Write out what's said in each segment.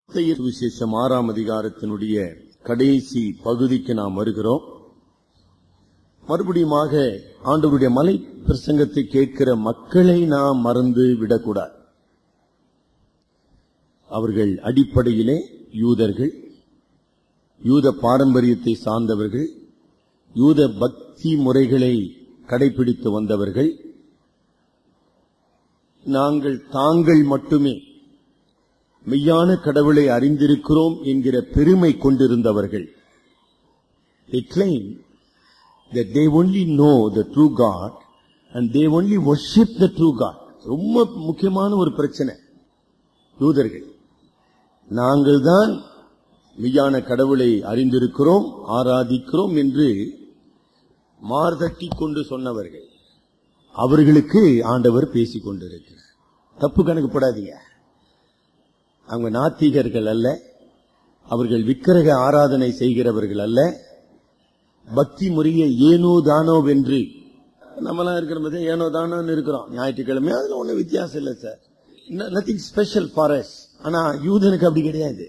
மத்திய விசேஷம் ஆறாம் அதிகாரத்தினுடைய கடைசி பகுதிக்கு நாம் வருகிறோம் மறுபடியுமாக ஆண்டவருடைய மலை பிரசங்கத்தை கேட்கிற மக்களை நாம் மறந்து விடக்கூடாது அவர்கள் அடிப்படையிலே யூதர்கள் யூத பாரம்பரியத்தை சார்ந்தவர்கள் யூத பக்தி முறைகளை கடைபிடித்து வந்தவர்கள் நாங்கள் தாங்கள் மட்டுமே மெய்யான கடவுளை அறிந்திருக்கிறோம் என்கிற பெருமை கொண்டிருந்தவர்கள் They claim that they only know the true God and they only worship the true God. ரொம்ப முக்கியமான ஒரு பிரச்சனை யூதர்கள் நாங்கள் தான் மெய்யான கடவுளை அறிந்திருக்கிறோம் ஆராதிக்கிறோம் என்று மார்தட்டி கொண்டு சொன்னவர்கள் அவர்களுக்கு ஆண்டவர் பேசிக் கொண்டிருக்கிறார் தப்பு கணக்கு போடாதீங்க அவங்க நாத்திகர்கள் அல்ல அவர்கள் விக்கிரக ஆராதனை செய்கிறவர்கள் அல்ல பக்தி முறையை ஏனோ தானோ வென்று நம்மலாம் இருக்கிற போது ஏனோ தானோன்னு இருக்கிறோம் ஞாயிற்றுக்கிழமை அதுல ஒன்றும் வித்தியாசம் இல்லை சார் நத்திங் ஸ்பெஷல் ஃபாரஸ்ட் ஆனா யூதனுக்கு அப்படி கிடையாது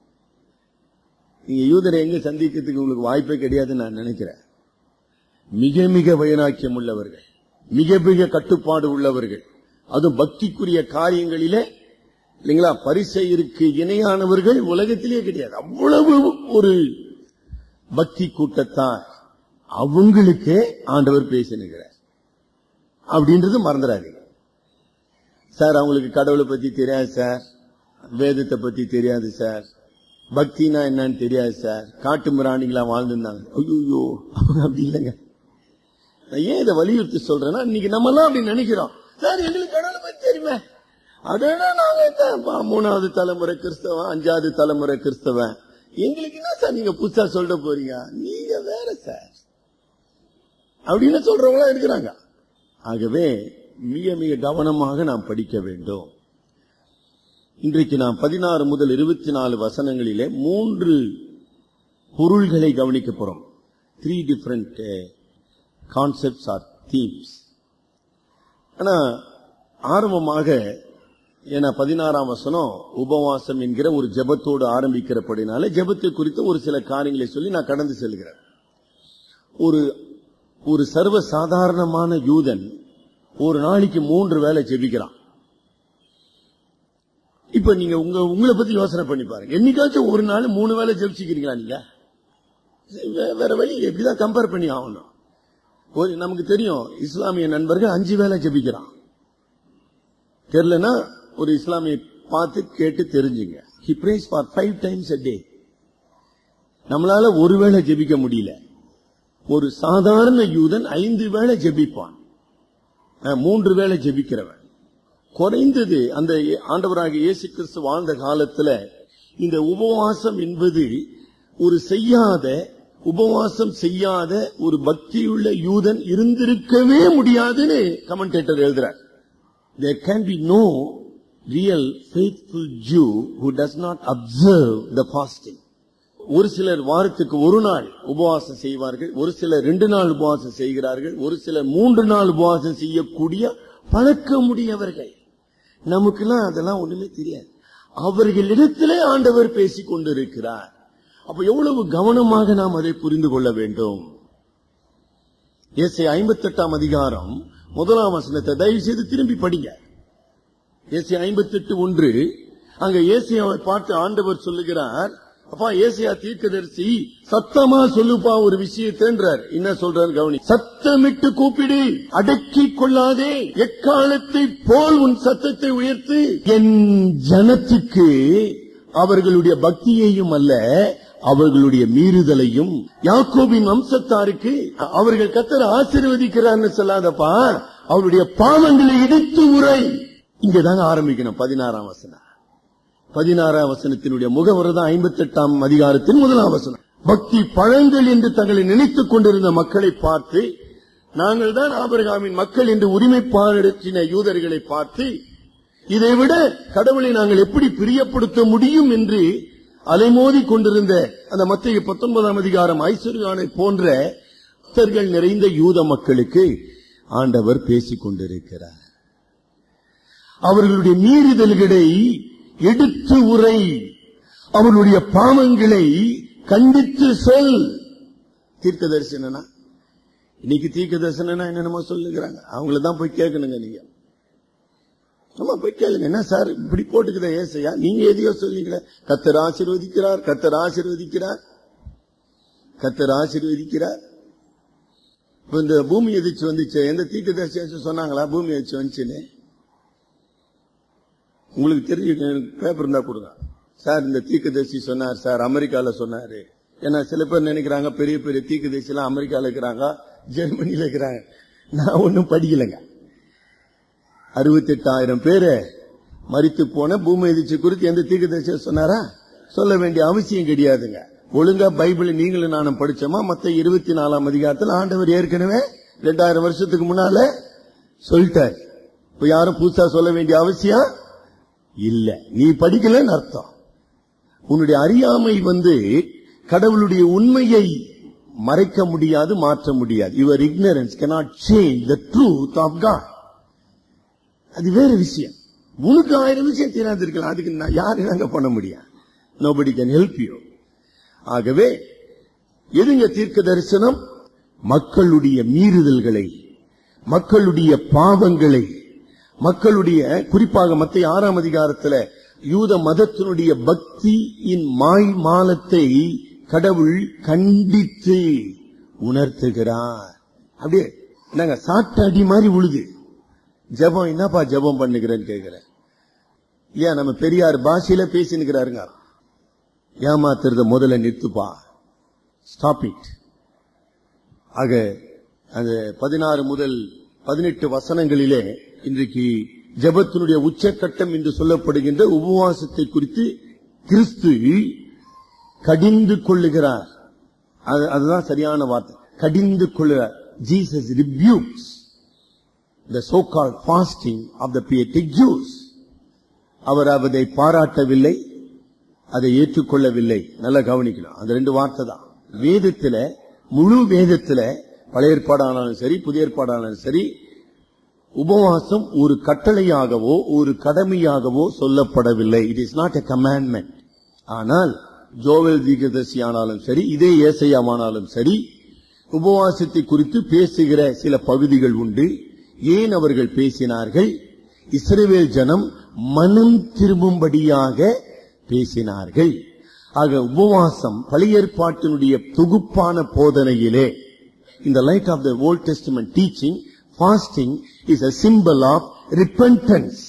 நீங்க யூதரை எங்க சந்திக்கிறதுக்கு உங்களுக்கு வாய்ப்பே கிடையாதுன்னு நான் நினைக்கிறேன் மிக மிக வைராக்கியம் உள்ளவர்கள் மிக மிக கட்டுப்பாடு உள்ளவர்கள் அதுவும் பக்திக்குரிய காரியங்களிலே இல்லைங்களா பரிசெயருக்கு இணையானவர்கள் உலகத்திலே கிடையாது அவ்வளவு ஒரு பக்தி கூட்டத்தார் அவங்களுக்கு ஆண்டவர் பேசினுகிறார் அப்படின்றது மறந்துடாதீங்க சார் அவங்களுக்கு கடவுளை பத்தி தெரியாது சார் வேதத்தை பத்தி தெரியாது சார் பக்தினா என்னன்னு தெரியாது சார் காட்டு மிராணிகளா வாழ்ந்துருந்தாங்க ஐயோ அவங்க அப்படி இல்லைங்க நான் ஏன் இதை வலியுறுத்தி சொல்றேன்னா இன்னைக்கு நம்ம எல்லாம் அப்படி நினைக்கிறோம் சார் எங்களுக்கு கடவுளை பத்தி தெரியுமே அதனா நாங்க தான் மூணாவது தலைமுறை கிறிஸ்தவன் அஞ்சாவது தலைமுறை கிறிஸ்தவன் எங்களுக்கு என்ன சார் நீங்க புதுசா சொல்ல போறீங்க நீங்க வேற சார் அப்படின்னு சொல்றவங்களா இருக்கிறாங்க ஆகவே மிக மிக கவனமாக நாம் படிக்க வேண்டும் இன்றைக்கு நாம் பதினாறு முதல் இருபத்தி நாலு வசனங்களிலே மூன்று பொருள்களை கவனிக்க போறோம் three different concepts or themes ஆனா ஆரம்பமாக ஏன்னா பதினாறாம் வசனம் உபவாசம் என்கிற ஒரு ஜபத்தோடு ஆரம்பிக்கிறபடினால ஜபத்தை குறித்த ஒரு சில காரியங்களை சொல்லி நான் கடந்து செல்கிறேன் ஒரு ஒரு சர்வ சாதாரணமான யூதன் ஒரு நாளைக்கு மூன்று வேலை ஜெபிக்கிறான் இப்ப நீங்க உங்க உங்களை பத்தி யோசனை பண்ணி பாருங்க என்னைக்காச்சும் ஒரு நாள் மூணு வேலை ஜெபிச்சுக்கிறீங்களா நீங்க வேற வழி எப்படிதான் கம்பேர் பண்ணி ஆகணும் நமக்கு தெரியும் இஸ்லாமிய நண்பர்கள் அஞ்சு வேலை ஜெபிக்கிறான் தெரியலனா ஒரு இஸ்லாமிய பார்த்து கேட்டு தெரிஞ்சுங்க he prays for five times a day நம்மளால ஒரு வேளை ஜெபிக்க முடியல ஒரு சாதாரண யூதன் ஐந்து வேளை ஜெபிப்பான் மூன்று வேளை ஜெபிக்கிறவன் குறைந்தது அந்த ஆண்டவராக இயேசு கிறிஸ்து வாழ்ந்த காலத்துல இந்த உபவாசம் என்பது ஒரு செய்யாத உபவாசம் செய்யாத ஒரு பக்தியுள்ள யூதன் இருந்திருக்கவே முடியாதுன்னு கமெண்டேட்டர் எழுதுறார் there can be no real faithful Jew who does not observe the fasting. ஒரு சிலர் வாரத்துக்கு ஒரு நாள் உபவாசம் செய்வார்கள் ஒரு சிலர் ரெண்டு நாள் உபவாசம் செய்கிறார்கள் ஒரு சிலர் மூன்று நாள் உபவாசம் செய்யக்கூடிய பழக்கமுடையவர்கள் நமக்கெல்லாம் அதெல்லாம் ஒண்ணுமே தெரியாது அவர்களிடத்திலே ஆண்டவர் பேசிக் கொண்டிருக்கிறார் அப்ப எவ்வளவு கவனமாக நாம் அதை புரிந்து கொள்ள வேண்டும் ஏசை ஐம்பத்தி எட்டாம் அதிகாரம் முதலாம் வசனத்தை தயவு செய்து திரும்பி படிங்க ஏசி ஐம்பத்தி எட்டு ஒன்று அங்க ஏசியாவை பார்த்து ஆண்டவர் சொல்லுகிறார் அப்பா ஏசியா தீர்க்கதரிசி சத்தமா சொல்லுப்பா ஒரு விஷயத்தேன்றார் என்ன சொல்றாரு கவனி சத்தமிட்டு கூப்பிடு அடக்கி கொள்ளாதே எக்காலத்தை போல் உன் சத்தத்தை உயர்த்து என் ஜனத்துக்கு அவர்களுடைய பக்தியையும் அல்ல அவர்களுடைய மீறுதலையும் யாக்கோபின் வம்சத்தாருக்கு அவர்கள் கத்தரை ஆசீர்வதிக்கிறார்னு சொல்லாதப்பா அவருடைய பாவங்களை இடித்து உரை இங்கதாங்க ஆரம்பிக்கணும் பதினாறாம் வசனம் பதினாறாம் வசனத்தினுடைய முகவரை தான் ஐம்பத்தி எட்டாம் அதிகாரத்தின் முதலாம் வசனம் பக்தி பழங்கள் என்று தங்களை நினைத்துக் கொண்டிருந்த மக்களை பார்த்து நாங்கள் தான் ஆபரகாமின் மக்கள் என்று உரிமை பாடத்தின யூதர்களை பார்த்து இதைவிட கடவுளை நாங்கள் எப்படி பிரியப்படுத்த முடியும் என்று அலைமோதி கொண்டிருந்த அந்த மத்திய பத்தொன்பதாம் அதிகாரம் ஐஸ்வர்யானை போன்ற பக்தர்கள் நிறைந்த யூத மக்களுக்கு ஆண்டவர் பேசிக் கொண்டிருக்கிறார் அவர்களுடைய மீறுதல்களை எடுத்து உரை அவர்களுடைய பாவங்களை கண்டித்து சொல் தீர்க்க தரிசனா இன்னைக்கு தீர்க்க தரிசனா என்னென்னமோ சொல்லுகிறாங்க அவங்கள தான் போய் கேட்கணுங்க நீங்க ஆமா போய் கேளுங்க என்ன சார் இப்படி போட்டுக்குத ஏசையா நீங்க எதையோ சொல்லிக்கிற கத்தர் ஆசீர்வதிக்கிறார் கத்தர் ஆசீர்வதிக்கிறார் கத்தர் ஆசீர்வதிக்கிறார் இப்ப இந்த பூமி எதிர்ச்சி வந்துச்சு எந்த தீர்க்க தரிசி சொன்னாங்களா பூமி எதிர்ச்சி வந்துச்சுன்னு உங்களுக்கு தெரிஞ்சு பேப்பர் இருந்தா கொடுங்க சார் இந்த தீர்க்கதரிசி சொன்னார் சார் அமெரிக்கால சொன்னாரு ஏன்னா சில பேர் நினைக்கிறாங்க பெரிய பெரிய தீர்க்கதரிசி எல்லாம் அமெரிக்கால இருக்கிறாங்க ஜெர்மனில இருக்கிறாங்க நான் ஒன்னும் படிக்கலைங்க அறுபத்தி எட்டாயிரம் பேரு மறித்து போன பூமி எதிர்ச்சி குறித்து எந்த தீர்க்கதரிசி சொன்னாரா சொல்ல வேண்டிய அவசியம் கிடையாதுங்க ஒழுங்கா பைபிள் நீங்களும் நானும் படிச்சோமா மத்த இருபத்தி நாலாம் அதிகாரத்தில் ஆண்டவர் ஏற்கனவே ரெண்டாயிரம் வருஷத்துக்கு முன்னால சொல்லிட்டார் இப்ப யாரும் புதுசா சொல்ல வேண்டிய அவசியம் இல்ல நீ படிக்கலன்னு அர்த்தம் உன்னுடைய அறியாமை வந்து கடவுளுடைய உண்மையை மறைக்க முடியாது மாற்ற முடியாது your ignorance cannot change the truth of God அது வேற விஷயம் உனக்கு ஆயிரம் விஷயம் தெரியாது இருக்கலாம் அதுக்கு நான் யாரு நாங்க பண்ண முடியும் nobody can help you ஆகவே எதுங்க தீர்க்க தரிசனம் மக்களுடைய மீறுதல்களை மக்களுடைய பாவங்களை மக்களுடைய குறிப்பாக மத்திய ஆறாம் அதிகாரத்துல யூத மதத்தினுடைய பக்தியின் மாய் மாலத்தை கடவுள் கண்டித்து உணர்த்துகிறார் அப்படியே நாங்க சாட்ட அடி மாதிரி உழுது ஜெபம் என்னப்பா ஜெபம் பண்ணுகிறேன்னு கேக்குறேன் ஏன் நம்ம பெரியார் பாஷையில பேசினுக்கிறாருங்க ஏமாத்துறத முதல்ல நிறுத்துப்பா ஸ்டாப் இட் ஆக அந்த பதினாறு முதல் பதினெட்டு வசனங்களிலே இன்றைக்கு ஜெபத்தினுடைய உச்சக்கட்டம் என்று சொல்லப்படுகின்ற உபவாசத்தை குறித்து கிறிஸ்து கடிந்து கொள்ளுகிறார் அது- அதுதான் சரியான வார்த்தை கடிந்து கொள்ளுகிறார் Jesus rebukes the so-called fasting of the pietic Jews. அவர் அதை பாராட்டவில்லை அதை ஏற்றுக்கொள்ளவில்லை நல்லா கவனிக்கணும் அந்த ரெண்டு வார்த்தை தான் வேதத்துல முழு வேதத்துல பழைய ஏற்பாடானாலும் சரி புதிய ஏற்பாடானாலும் சரி உபவாசம் ஒரு கட்டளையாகவோ ஒரு கடமையாகவோ சொல்லப்படவில்லை it is not a commandment ஆனால் ஜோவல் தீகதர்சி ஆனாலும் சரி இதே ஏசையாமானாலும் சரி உபவாசத்தை குறித்து பேசுகிற சில பகுதிகள் உண்டு ஏன் அவர்கள் பேசினார்கள் இஸ்ரவேல் ஜனம் மனம் திரும்பும்படியாக பேசினார்கள் ஆக உபவாசம் பழைய ஏற்பாட்டினுடைய தொகுப்பான போதனையிலே in the light of the Old Testament teaching, fasting is a symbol of repentance.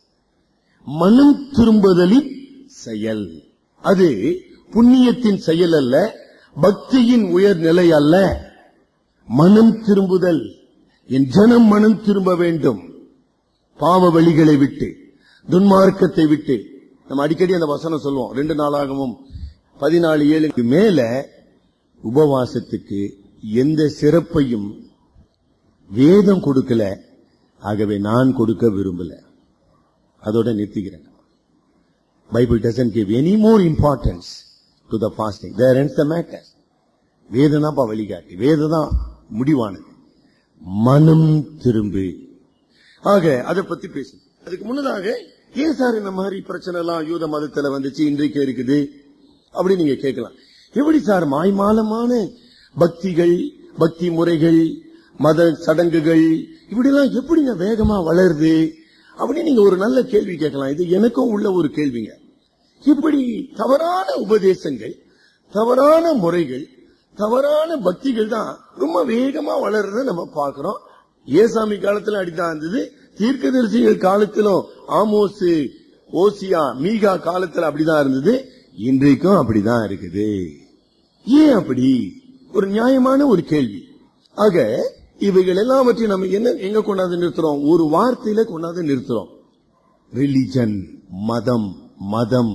மனம் திரும்புதலின் செயல் அது புண்ணியத்தின் செயல் அல்ல பக்தியின் உயர்நிலை அல்ல மனம் திரும்புதல் என் ஜனம் மனம் திரும்ப வேண்டும் பாவ வழிகளை விட்டு துன்மார்க்கத்தை விட்டு நம்ம அடிக்கடி அந்த வசனம் சொல்லுவோம் ரெண்டு நாளாகவும் பதினாலு ஏழுக்கு மேல உபவாசத்துக்கு எந்த சிறப்பையும் வேதம் கொடுக்கல ஆகவே நான் கொடுக்க விரும்பல அதோட நிறுத்திக்கிறேன் Bible doesn't give any more importance to the fasting there ends the matter வேதம் தான் வழிகாட்டி வேதம் தான் முடிவானது மனம் திரும்பு ஆக அதை பத்தி பேசு அதுக்கு முன்னதாக ஏன் சார் இந்த மாதிரி பிரச்சனை எல்லாம் யூத மதத்துல வந்துச்சு இன்றைக்கு இருக்குது அப்படி நீங்க கேட்கலாம் எப்படி சார் மாய்மாலமான பக்திகள் பக்தி முறைகள் மத சடங்குகள் இப்படி எல்லாம் எப்படிங்க வேகமா வளருது அப்படி நீங்க ஒரு நல்ல கேள்வி கேட்கலாம் இது எனக்கும் உள்ள ஒரு கேள்விங்க இப்படி தவறான உபதேசங்கள் தவறான முறைகள் தவறான பக்திகள் தான் ரொம்ப வேகமா வளர்றத நம்ம பார்க்கிறோம் ஏசாமி காலத்துல அப்படித்தான் இருந்தது தீர்க்கதரிசிகள் காலத்திலும் ஆமோஸ் ஓசியா மீகா காலத்துல அப்படிதான் இருந்தது இன்றைக்கும் அப்படிதான் இருக்குது ஏன் அப்படி ஒரு நியாயமான ஒரு கேள்வி ஆக இவைகள் எல்லாவற்றையும் நம்ம என்ன எங்க கொண்டாந்து நிறுத்துறோம் ஒரு வார்த்தையில கொண்டாந்து நிறுத்துறோம் ரிலிஜன் மதம் மதம்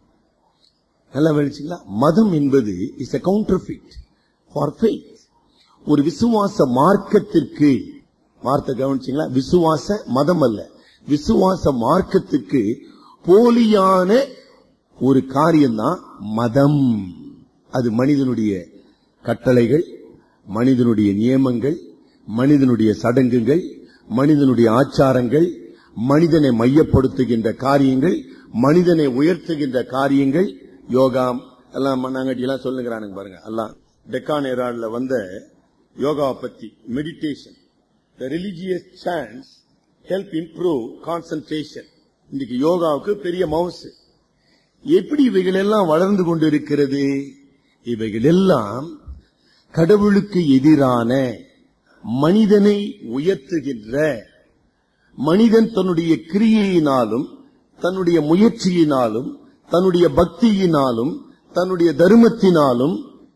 நல்லா வெளிச்சிங்களா மதம் என்பது is a counterfeit for faith ஒரு விசுவாச மார்க்கத்திற்கு வார்த்தை கவனிச்சிங்களா விசுவாச மதம் அல்ல விசுவாச மார்க்கத்துக்கு போலியான ஒரு காரியம்தான் மதம் அது மனிதனுடைய கட்டளைகள் மனிதனுடைய நியமங்கள் மனிதனுடைய சடங்குகள் மனிதனுடைய ஆச்சாரங்கள் மனிதனை மையப்படுத்துகின்ற காரியங்கள் மனிதனை உயர்த்துகின்ற காரியங்கள் யோகா எல்லாம் மண்ணாங்கட்டி எல்லாம் சொல்லுங்கிறானுங்க பாருங்க எல்லாம் டெக்கான் ஏராடுல வந்த யோகாவை பத்தி meditation the religious chants help improve concentration இன்னைக்கு யோகாவுக்கு பெரிய மவுஸ் எப்படி இவைகள் எல்லாம் வளர்ந்து கொண்டிருக்கிறது இவைகள் எல்லாம் கடவுளுக்கு எதிரான மனிதனை உயர்த்துகின்ற மனிதன் தன்னுடைய கிரியையினாலும் தன்னுடைய முயற்சியினாலும் தன்னுடைய பக்தியினாலும் தன்னுடைய தர்மத்தினாலும்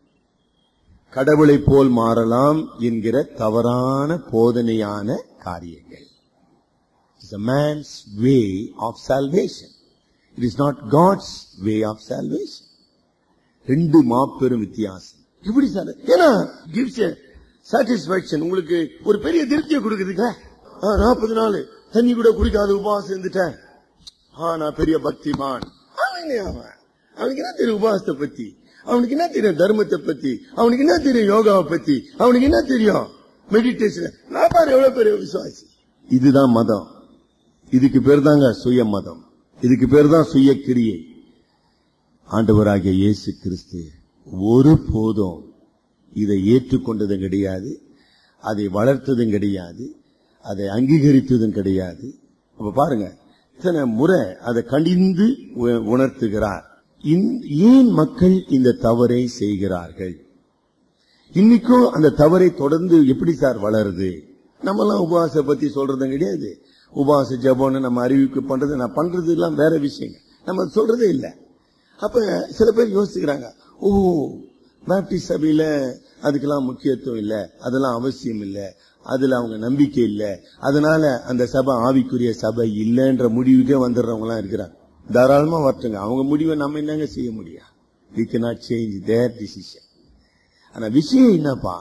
கடவுளைப் போல் மாறலாம் என்கிற தவறான போதனையான காரியங்கள் it's a man's way of salvation it is not god's way of salvation ரெண்டு மாபெரும் வித்தியாசம் எப்படி சார் ஏன்னா gives a satisfaction உங்களுக்கு ஒரு பெரிய திருப்தியை கொடுக்குதுங்க நாற்பது நாள் தண்ணி கூட குடிக்காத உபவாசம் இருந்துட்டேன் ஆ நான் பெரிய பக்திமான் அவன் அவன் அவனுக்கு என்ன தெரியும் உபவாசத்தை பத்தி அவனுக்கு என்ன தெரியும் தர்மத்தை பத்தி அவனுக்கு என்ன தெரியும் யோகாவை பத்தி அவனுக்கு என்ன தெரியும் மெடிடேஷன் நான் பாரு எவ்வளவு பெரிய விசுவாசி இதுதான் மதம் இதுக்கு பேர் தாங்க சுய மதம் இதுக்கு பேர் தான் சுய கிரியை ஆண்டவராகிய இயேசு கிறிஸ்து ஒரு போதும் இதை ஏற்றுக்கொண்டதும் கிடையாது அதை வளர்த்ததும் கிடையாது அதை அங்கீகரித்ததும் கிடையாது அப்ப பாருங்க இத்தனை முறை அதை கண்டிந்து உ- உணர்த்துகிறார் இந்- ஏன் மக்கள் இந்த தவறை செய்கிறார்கள் இன்னைக்கும் அந்த தவறை தொடர்ந்து எப்படி சார் வளருது நம்ம எல்லாம் உபவாச பத்தி சொல்றதும் கிடையாது உபவாச ஜபம்னு நம்ம அறிவிப்பு பண்றது நான் பண்றது எல்லாம் வேற விஷயங்க நம்ம சொல்றதே இல்ல அப்ப சில பேர் யோசிக்கிறாங்க ஓ பேப்டிஸ்ட் சபையில அதுக்கெல்லாம் முக்கியத்துவம் இல்ல அதெல்லாம் அவசியம் இல்ல அதுல அவங்க நம்பிக்கை இல்ல அதனால அந்த சபை ஆவிக்குரிய சபை இல்லைன்ற முடிவுக்கே வந்துடுறவங்க எல்லாம் இருக்கிறாங்க தாராளமா வரட்டுங்க அவங்க முடிவை நம்ம என்னங்க செய்ய முடியும் we cannot change their decision ஆனா விஷயம் என்னப்பா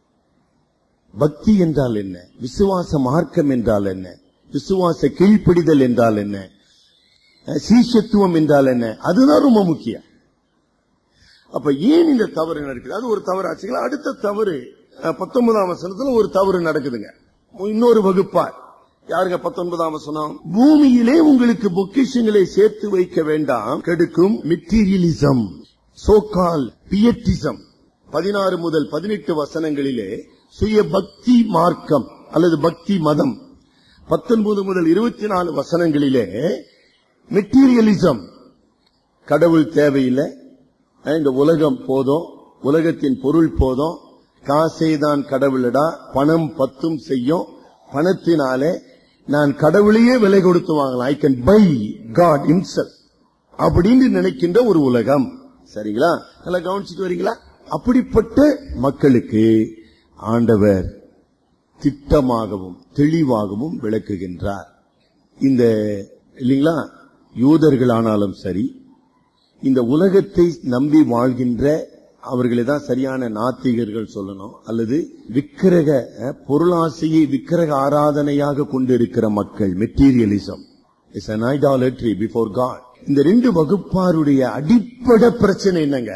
பக்தி என்றால் என்ன விசுவாச மார்க்கம் என்றால் என்ன விசுவாச கீழ்ப்படிதல் என்றால் என்ன அஹ், சீஷத்துவம் என்றால் என்ன அதுதான் ரொம்ப முக்கியம் அப்ப ஏன் இந்த தவறு நடக்குது அது ஒரு தவறு ஆச்சுங்களா அடுத்த தவறு அஹ், பத்தொன்பதாம் வசனத்துல ஒரு தவறு நடக்குதுங்க இன்னொரு வகுப்பார் யாருங்க பத்தொன்பதாம் வசனம் பூமியிலே உங்களுக்கு பொக்கிஷங்களை சேர்த்து வைக்க வேண்டாம் கெடுக்கும் மெட்டீரியலிசம் சோகால் பியட்டிசம் பதினாறு முதல் பதினெட்டு வசனங்களிலே சுய பக்தி மார்க்கம் அல்லது பக்தி மதம் பத்தொன்பது முதல் இருபத்தி நாலு வசனங்களிலே மெட்டீரியலிசம் கடவுள் தேவையில்லை அஹ் இந்த உலகம் போதும் உலகத்தின் பொருள் போதும் காசே தான் கடவுளடா பணம் பத்தும் செய்யும் பணத்தினாலே நான் கடவுளையே விலை கொடுத்து வாங்கலாம் I can buy God himself அப்படின்னு நினைக்கின்ற ஒரு உலகம் சரிங்களா நல்லா கவனிச்சுட்டு வரீங்களா அப்படிப்பட்ட மக்களுக்கு ஆண்டவர் திட்டமாகவும் தெளிவாகவும் விளக்குகின்றார் இந்த இல்லைங்களா யூதர்களானாலும் சரி இந்த உலகத்தை நம்பி வாழ்கின்ற அவர்களை தான் சரியான நாத்திகர்கள் சொல்லணும் அல்லது விக்கிரக அஹ், பொருளாசையை விக்கிரக ஆராதனையாக கொண்டிருக்கிற மக்கள் materialism is an idolatry before God இந்த ரெண்டு வகுப்பாருடைய அடிப்படை பிரச்சனை என்னங்க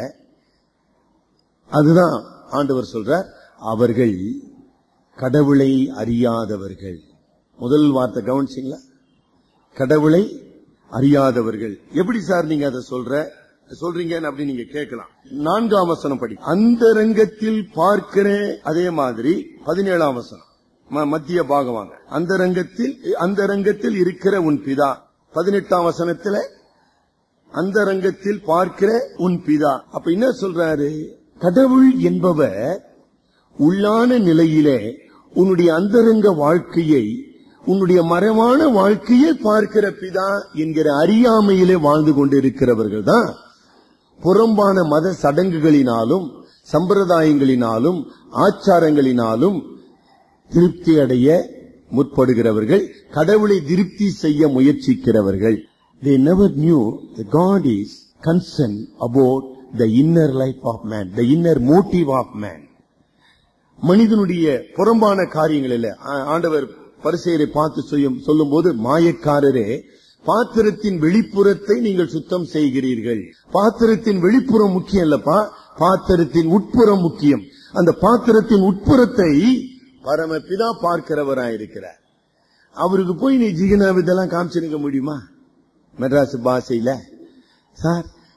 அதுதான் ஆண்டவர் சொல்றார் அவர்கள் கடவுளை அறியாதவர்கள் முதல் வார்த்தை கவனிச்சிங்களா கடவுளை அறியாதவர்கள் எப்படி சார் நீங்க அதை சொல்ற சொல்றீங்கன்னு அப்படி நீங்க கேட்கலாம் நான்காம் வசனம் படி அந்த ரங்கத்தில் பார்க்கிற அதே மாதிரி பதினேழாம் வசனம் ம- மத்திய பாகம் வாங்க அந்த ரங்கத்தில் அந்த ரங்கத்தில் இருக்கிற உன் பிதா பதினெட்டாம் வசனத்துல அந்த ரங்கத்தில் பார்க்கிற உன் பிதா அப்ப என்ன சொல்றாரு கடவுள் என்பவர் உள்ளான நிலையிலே உன்னுடைய அந்தரங்க வாழ்க்கையை உன்னுடைய மறைவான வாழ்க்கையை பார்க்கிற பிதா என்கிற அறியாமையிலே வாழ்ந்து கொண்டிருக்கிறவர்கள் தான் புறம்பான மத சடங்குகளினாலும் சம்பிரதாயங்களினாலும் ஆச்சாரங்களினாலும் திருப்தி அடைய முற்படுகிறவர்கள் கடவுளை திருப்தி செய்ய முயற்சிக்கிறவர்கள் they never knew that God is concerned about the inner life of man, the inner motive of man. மனிதனுடைய புறம்பான காரியங்கள் இல்ல ஆ- ஆண்டவர் பரிசெயரை பார்த்து சொல்லும் சொல்லும்போது மாயக்காரரே பாத்திரத்தின் வெளிப்புறத்தை நீங்கள் சுத்தம் செய்கிறீர்கள் பாத்திரத்தின் வெளிப்புறம் முக்கியம் இல்லப்பா பாத்திரத்தின் உட்புறம் முக்கியம் அந்த பாத்திரத்தின் உட்புறத்தை பரமபிதா பார்க்கிறவராயிருக்கிறார் அவருக்கு போய் நீ ஜிகனாவிதெல்லாம் காமிச்சிருக்க முடியுமா மெட்ராஸ் பாஷையில சார்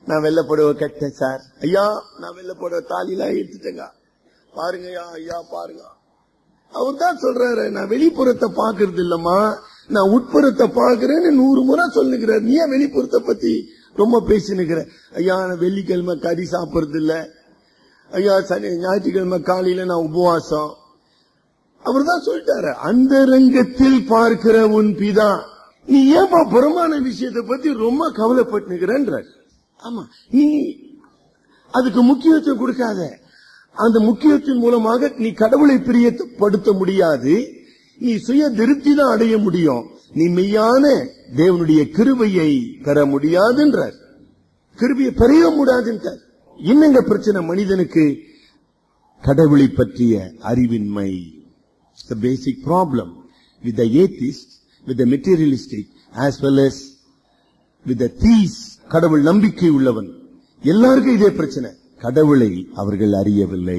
நான் வெள்ளை புடவை கட்டேன் சார் ஐயா நான் வெள்ளை புடவை தாலிலாம் எடுத்துட்டேங்க பாருங்கய்யா ஐயா பாருங்க அவர் தான் சொல்றாரு நான் வெளிப்புறத்தை பாக்குறது இல்லம்மா நான் உட்புறத்தை பாக்குறேன்னு நூறு முறை சொல்லுகிறார் நீ ஏன் வெளிப்புறத்தை பத்தி ரொம்ப பேசினுக்கிற ஐயா நான் வெள்ளிக்கிழமை கறி சாப்பிடுறது இல்ல ஐயா சனி ஞாயிற்றுக்கிழமை காலையில நான் உபவாசம் அவர் தான் சொல்லிட்டாரு அந்த ரங்கத்தில் பார்க்கிற உன் பிதா நீ ஏன்பா புறமான விஷயத்தை பத்தி ரொம்ப கவலைப்பட்டுக்கிறார் ஆமா நீ அதுக்கு முக்கியத்துவம் கொடுக்காத அந்த முக்கியத்தின் மூலமாக நீ கடவுளை பிரியப்படுத்த முடியாது நீ சுய திருப்தி தான் அடைய முடியும் நீ மெய்யான தேவனுடைய கிருபையை பெற முடியாதுன்றார் கிருபையை பெறைய முடியாதுன்றார் என்னங்க பிரச்சனை மனிதனுக்கு கடவுளை பற்றிய அறிவின்மை the basic problem with the atheist, with the materialistic, as well as with the thieves. கடவுள் நம்பிக்கை உள்ளவன் எல்லாருக்கும் இதே பிரச்சனை கடவுளை அவர்கள் அறியவில்லை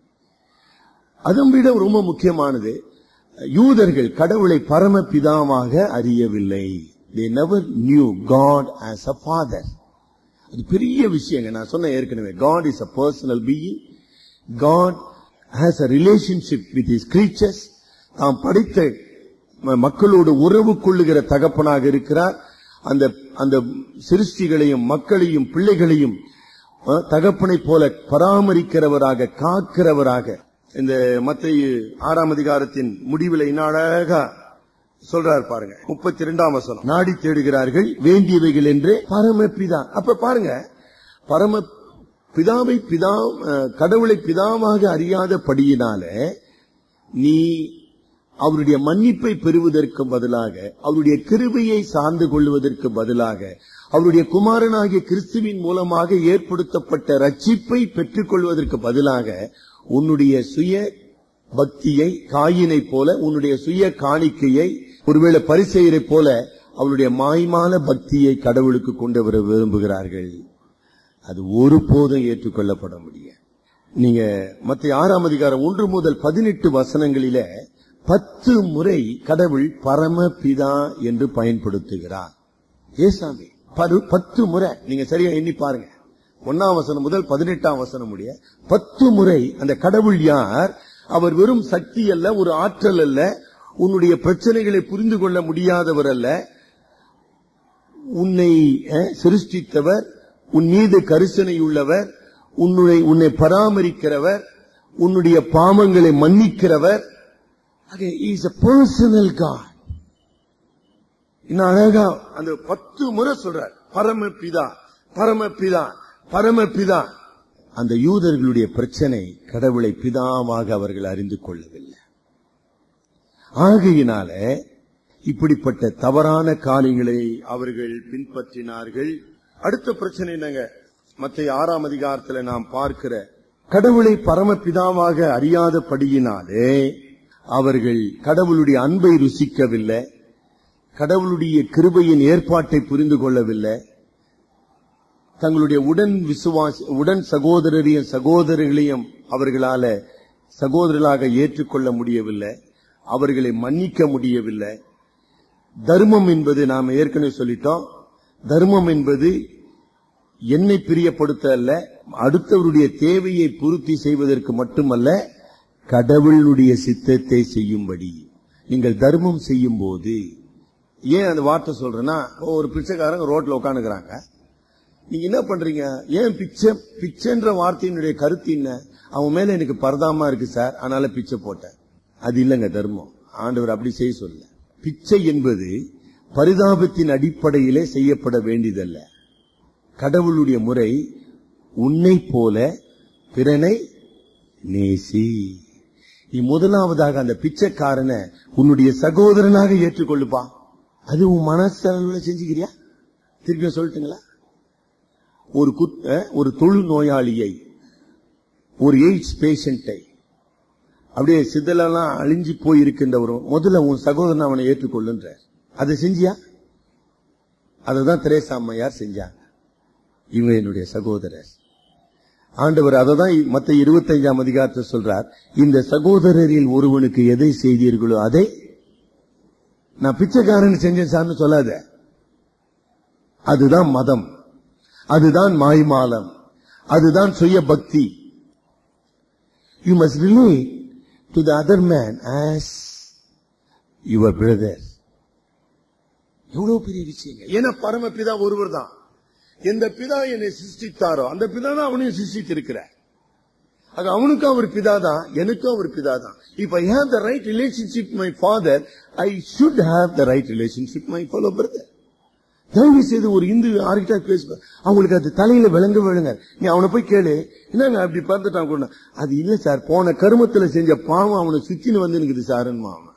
அதை விட ரொம்ப முக்கியமானது யூதர்கள் கடவுளை பரமபிதாவாக அறியவில்லை they never knew god as a father அது பெரிய விஷயங்க நான் சொன்ன ஏற்கனவே god is a personal being god has a relationship with his creatures தாம் படைத்த ம- மக்களோடு உறவு கொள்ளுகிற தகப்பனாக இருக்கிறார் அந்த அந்த சிருஷ்டிகளையும் மக்களையும் பிள்ளைகளையும் அஹ், தகப்பனைப் போல பராமரிக்கிறவராக காக்கிறவராக இந்த மத்திய ஆறாம் அதிகாரத்தின் முடிவில் இன்னும் அழகா சொல்றார் பாருங்க முப்பத்தி ரெண்டாம் வசனம் நாடி தேடுகிறார்கள் வேண்டியவைகள் என்று பரமபிதா அப்ப பாருங்க பரம பிதாவை பிதா அஹ், கடவுளை பிதாவாக அறியாதபடியினால நீ அவருடைய மன்னிப்பை பெறுவதற்கு பதிலாக அவருடைய கிருபையை சார்ந்து கொள்வதற்கு பதிலாக அவருடைய குமாரனாகிய கிறிஸ்துவின் மூலமாக ஏற்படுத்தப்பட்ட ரட்சிப்பை பெற்றுக் கொள்வதற்கு பதிலாக உன்னுடைய சுய பக்தியை காயினை போல உன்னுடைய சுய காணிக்கையை ஒருவேளை பரிசெயரை போல அவருடைய மாய்மான பக்தியை கடவுளுக்கு கொண்டு வர விரும்புகிறார்கள் அது ஒருபோதும் ஏற்றுக்கொள்ளப்பட முடியாது நீங்க மத்திய ஆறாம் அதிகாரம் ஒன்று முதல் பதினெட்டு வசனங்களில பத்து முறை கடவுள் பரமபிதா என்று பயன்படுத்துகிறார் ஏசாமி பரு- பத்து முறை நீங்க சரியா எண்ணி பாருங்க ஒன்னாம் வசனம் முதல் பதினெட்டாம் வசனம் முடிய பத்து முறை அந்த கடவுள் யார் அவர் வெறும் சக்தி அல்ல ஒரு ஆற்றல் அல்ல உன்னுடைய பிரச்சனைகளை புரிந்து கொள்ள முடியாதவர் அல்ல உன்னை அஹ், சிருஷ்டித்தவர் உன் மீது கரிசனை உள்ளவர் உன்னுடைய உன்னை பராமரிக்கிறவர் உன்னுடைய பாவங்களை மன்னிக்கிறவர் இஸ் a பர்சனல் காட் இன்னும் அழகா அந்த பத்து முறை சொல்றார் பரமபிதா பரமபிதா பரமபிதா அந்த யூதர்களுடைய பிரச்சனை கடவுளை பிதாவாக அவர்கள் அறிந்து கொள்ளவில்லை ஆகையினால இப்படிப்பட்ட தவறான காரியங்களை அவர்கள் பின்பற்றினார்கள் அடுத்த பிரச்சனை என்னங்க மத்திய ஆறாம் அதிகாரத்துல நாம் பார்க்கிற கடவுளை பரமபிதாவாக அறியாதபடியினாலே அவர்கள் கடவுளுடைய அன்பை ருசிக்கவில்லை கடவுளுடைய கிருபையின் ஏற்பாட்டை புரிந்து கொள்ளவில்லை தங்களுடைய உடன் விசுவாச உடன் சகோதரரையும் சகோதரிகளையும் அவர்களால சகோதரர்களாக ஏற்றுக்கொள்ள முடியவில்லை அவர்களை மன்னிக்க முடியவில்லை தர்மம் என்பது நாம் ஏற்கனவே சொல்லிட்டோம் தர்மம் என்பது என்னை பிரியப்படுத்த அல்ல அடுத்தவருடைய தேவையை பூர்த்தி செய்வதற்கு மட்டுமல்ல கடவுளுடைய சித்தத்தை செய்யும்படி நீங்கள் தர்மம் செய்யும் போது ஏன் அந்த வார்த்தை சொல்றேன்னா ஒரு பிச்சைக்காரங்க ரோட்ல உட்காந்துக்கிறாங்க நீங்க என்ன பண்றீங்க ஏன் பிச்சை பிச்சைன்ற வார்த்தையினுடைய கருத்து என்ன அவன் மேல எனக்கு பரதாமா இருக்கு சார் அதனால பிச்சை போட்டேன் அது இல்லைங்க தர்மம் ஆண்டவர் அப்படி செய்ய சொல்ல பிச்சை என்பது பரிதாபத்தின் அடிப்படையிலே செய்யப்பட வேண்டியதல்ல கடவுளுடைய முறை உன்னை போல பிறனை நேசி நீ முதலாவதாக அந்த பிச்சைக்காரனை உன்னுடைய சகோதரனாக ஏற்றுக்கொள்ளுப்பா அது உன் மனசளவுல செஞ்சுக்கிறியா திருப்பியும் சொல்லட்டுங்களா ஒரு குத்- அஹ், ஒரு தொழு நோயாளியை ஒரு எய்ட்ஸ் பேஷண்டை அப்படியே சிதலெல்லாம் அழிஞ்சு போய் இருக்கின்றவரும் முதல்ல உன் சகோதரன் அவனை ஏற்றுக்கொள்ளுன்ற அதை செஞ்சியா அததான் திரேசா அம்மையார் செஞ்சாங்க இவங்க என்னுடைய சகோதரர் ஆண்டவர் அதை தான் மத்த இருபத்தைந்தாம் அதிகாரத்தை சொல்றார் இந்த சகோதரரில் ஒருவனுக்கு எதை செய்தீர்களோ அதை நான் பிச்சைக்காரன் செஞ்சேன் சார்னு சொல்லாத அதுதான் மதம் அதுதான் மாய்மாலம் அதுதான் சுய பக்தி you must relate to the other man as your brother எவ்வளவு பெரிய விஷயங்க ஏன்னா பரமபிதா ஒருவர் தான் எந்த பிதா என்னை சிருஷ்டித்தாரோ அந்த பிதா தான் அவனையும் சிருஷ்டித்திருக்கிறார் அது அவனுக்கும் அவர் பிதா தான் எனக்கும் அவர் பிதா தான் if I have the right relationship my father I should have the right relationship my fellow brother தயவு செய்து ஒரு இந்து ஆர்கிட்ட பேச அவங்களுக்கு அது தலையில விளங்க விளங்க நீ அவனை போய் கேளு என்னங்க அப்படி பார்த்துட்டான் கூட அது இல்ல சார் போன கருமத்துல செஞ்ச பாவம் அவனை சுத்தின்னு வந்து இருக்குது சாருன்னு அவன்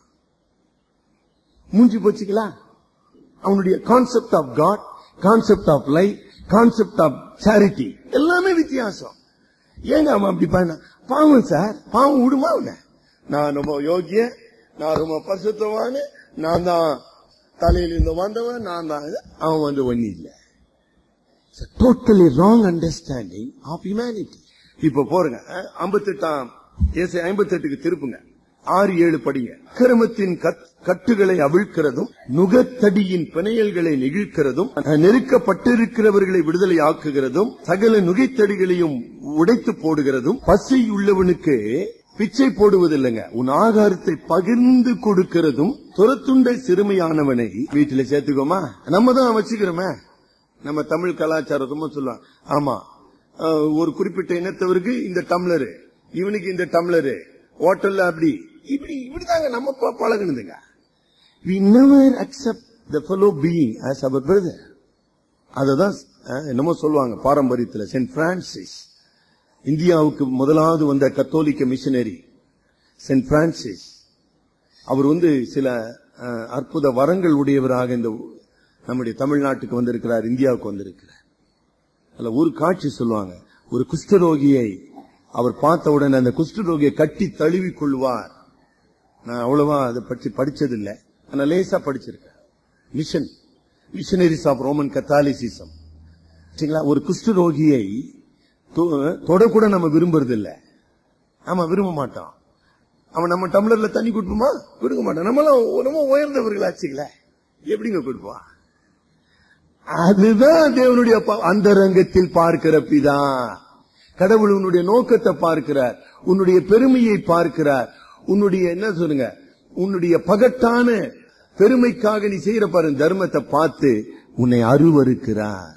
மூஞ்சி போச்சுங்களா அவனுடைய concept of God concept of life concept of charity எல்லாமே வித்தியாசம் ஏங்க அவன் அப்படி பண்ண பாவம் சார் பாவம் விடுமா அவனை நான் ரொம்ப யோகிய நான் ரொம்ப பசுத்தவான நான் தான் தலையில இருந்து வந்தவன் நான் தான் இது. அவன் வந்து ஒண்ணு இல்ல totally wrong understanding of humanity இப்ப போறங்க ஐம்பத்தெட்டாம் ஏசை ஐம்பத்தெட்டுக்கு திருப்புங்க ஆறு ஏழு படிங்க கிரமத்தின் கட்டுகளை அவிழ்க்கிறதும் நுகத்தடியின் பிணையல்களை நெகிழ்க்கிறதும் நெருக்கப்பட்டிருக்கிறவர்களை விடுதலை ஆக்குகிறதும் சகல நுகைத்தடிகளையும் உடைத்து போடுகிறதும் பசி உள்ளவனுக்கு பிச்சை போடுவதில்லைங்க உன் ஆகாரத்தை பகிர்ந்து கொடுக்கிறதும் துரத்துண்ட சிறுமையானவனை வீட்டில சேர்த்துக்கோமா நம்ம தான் வச்சுக்கிறோமே நம்ம தமிழ் கலாச்சாரத்தமா சொல்லலாம் ஆமா அஹ், ஒரு குறிப்பிட்ட இனத்தவருக்கு இந்த டம்ளரு இவனுக்கு இந்த டம்ளரு ஹோட்டல்ல அப்படி இப்படி இப்படிதாங்க நம்ம ப- பழகுனதுங்க we never accept the fellow being as our brother அததான் அஹ், என்னமோ சொல்லுவாங்க பாரம்பரியத்துல சென்ட் பிரான்சிஸ் இந்தியாவுக்கு முதலாவது வந்த கத்தோலிக்க மிஷனரி சென்ட் பிரான்சிஸ் அவர் வந்து சில அஹ், அற்புத வரங்கள் உடையவராக இந்த நம்முடைய தமிழ்நாட்டுக்கு வந்திருக்கிறார் இந்தியாவுக்கு வந்திருக்கிறார் அதுல ஒரு காட்சி சொல்லுவாங்க ஒரு குஷ்டரோகியை அவர் பார்த்த உடனே அந்த குஷ்டரோகியை கட்டி தழுவி கொள்வார் நான் அவ்வளவா அதை பற்றி படிச்சதில்லை ஆனா லேசா படிச்சிருக்கேன் mission missionaries of Roman Catholicism சரிங்களா ஒரு குஷ்டரோகியை தொ- தொடக்கூட நம்ம விரும்புறது இல்ல ஆமா விரும்ப மாட்டோம் அவன் நம்ம டம்ளர்ல தண்ணி கொடுப்போமா கொடுக்க மாட்டான் நம்மளாம் ரொம்ப உயர்ந்தவர்களாச்சுங்களே எப்படிங்க கொடுப்பான் அதுதான் தேவனுடைய ப- அந்தரங்கத்தில் பார்க்கிற பிதா கடவுள் உன்னுடைய நோக்கத்தை பார்க்கிறார் உன்னுடைய பெருமையை பார்க்கிறார் உன்னுடைய என்ன சொல்லுங்க உன்னுடைய பகட்டான பெருமைக்காக நீ செய்யற பாரு தர்மத்தை பார்த்து உன்னை அருவருக்கிறார்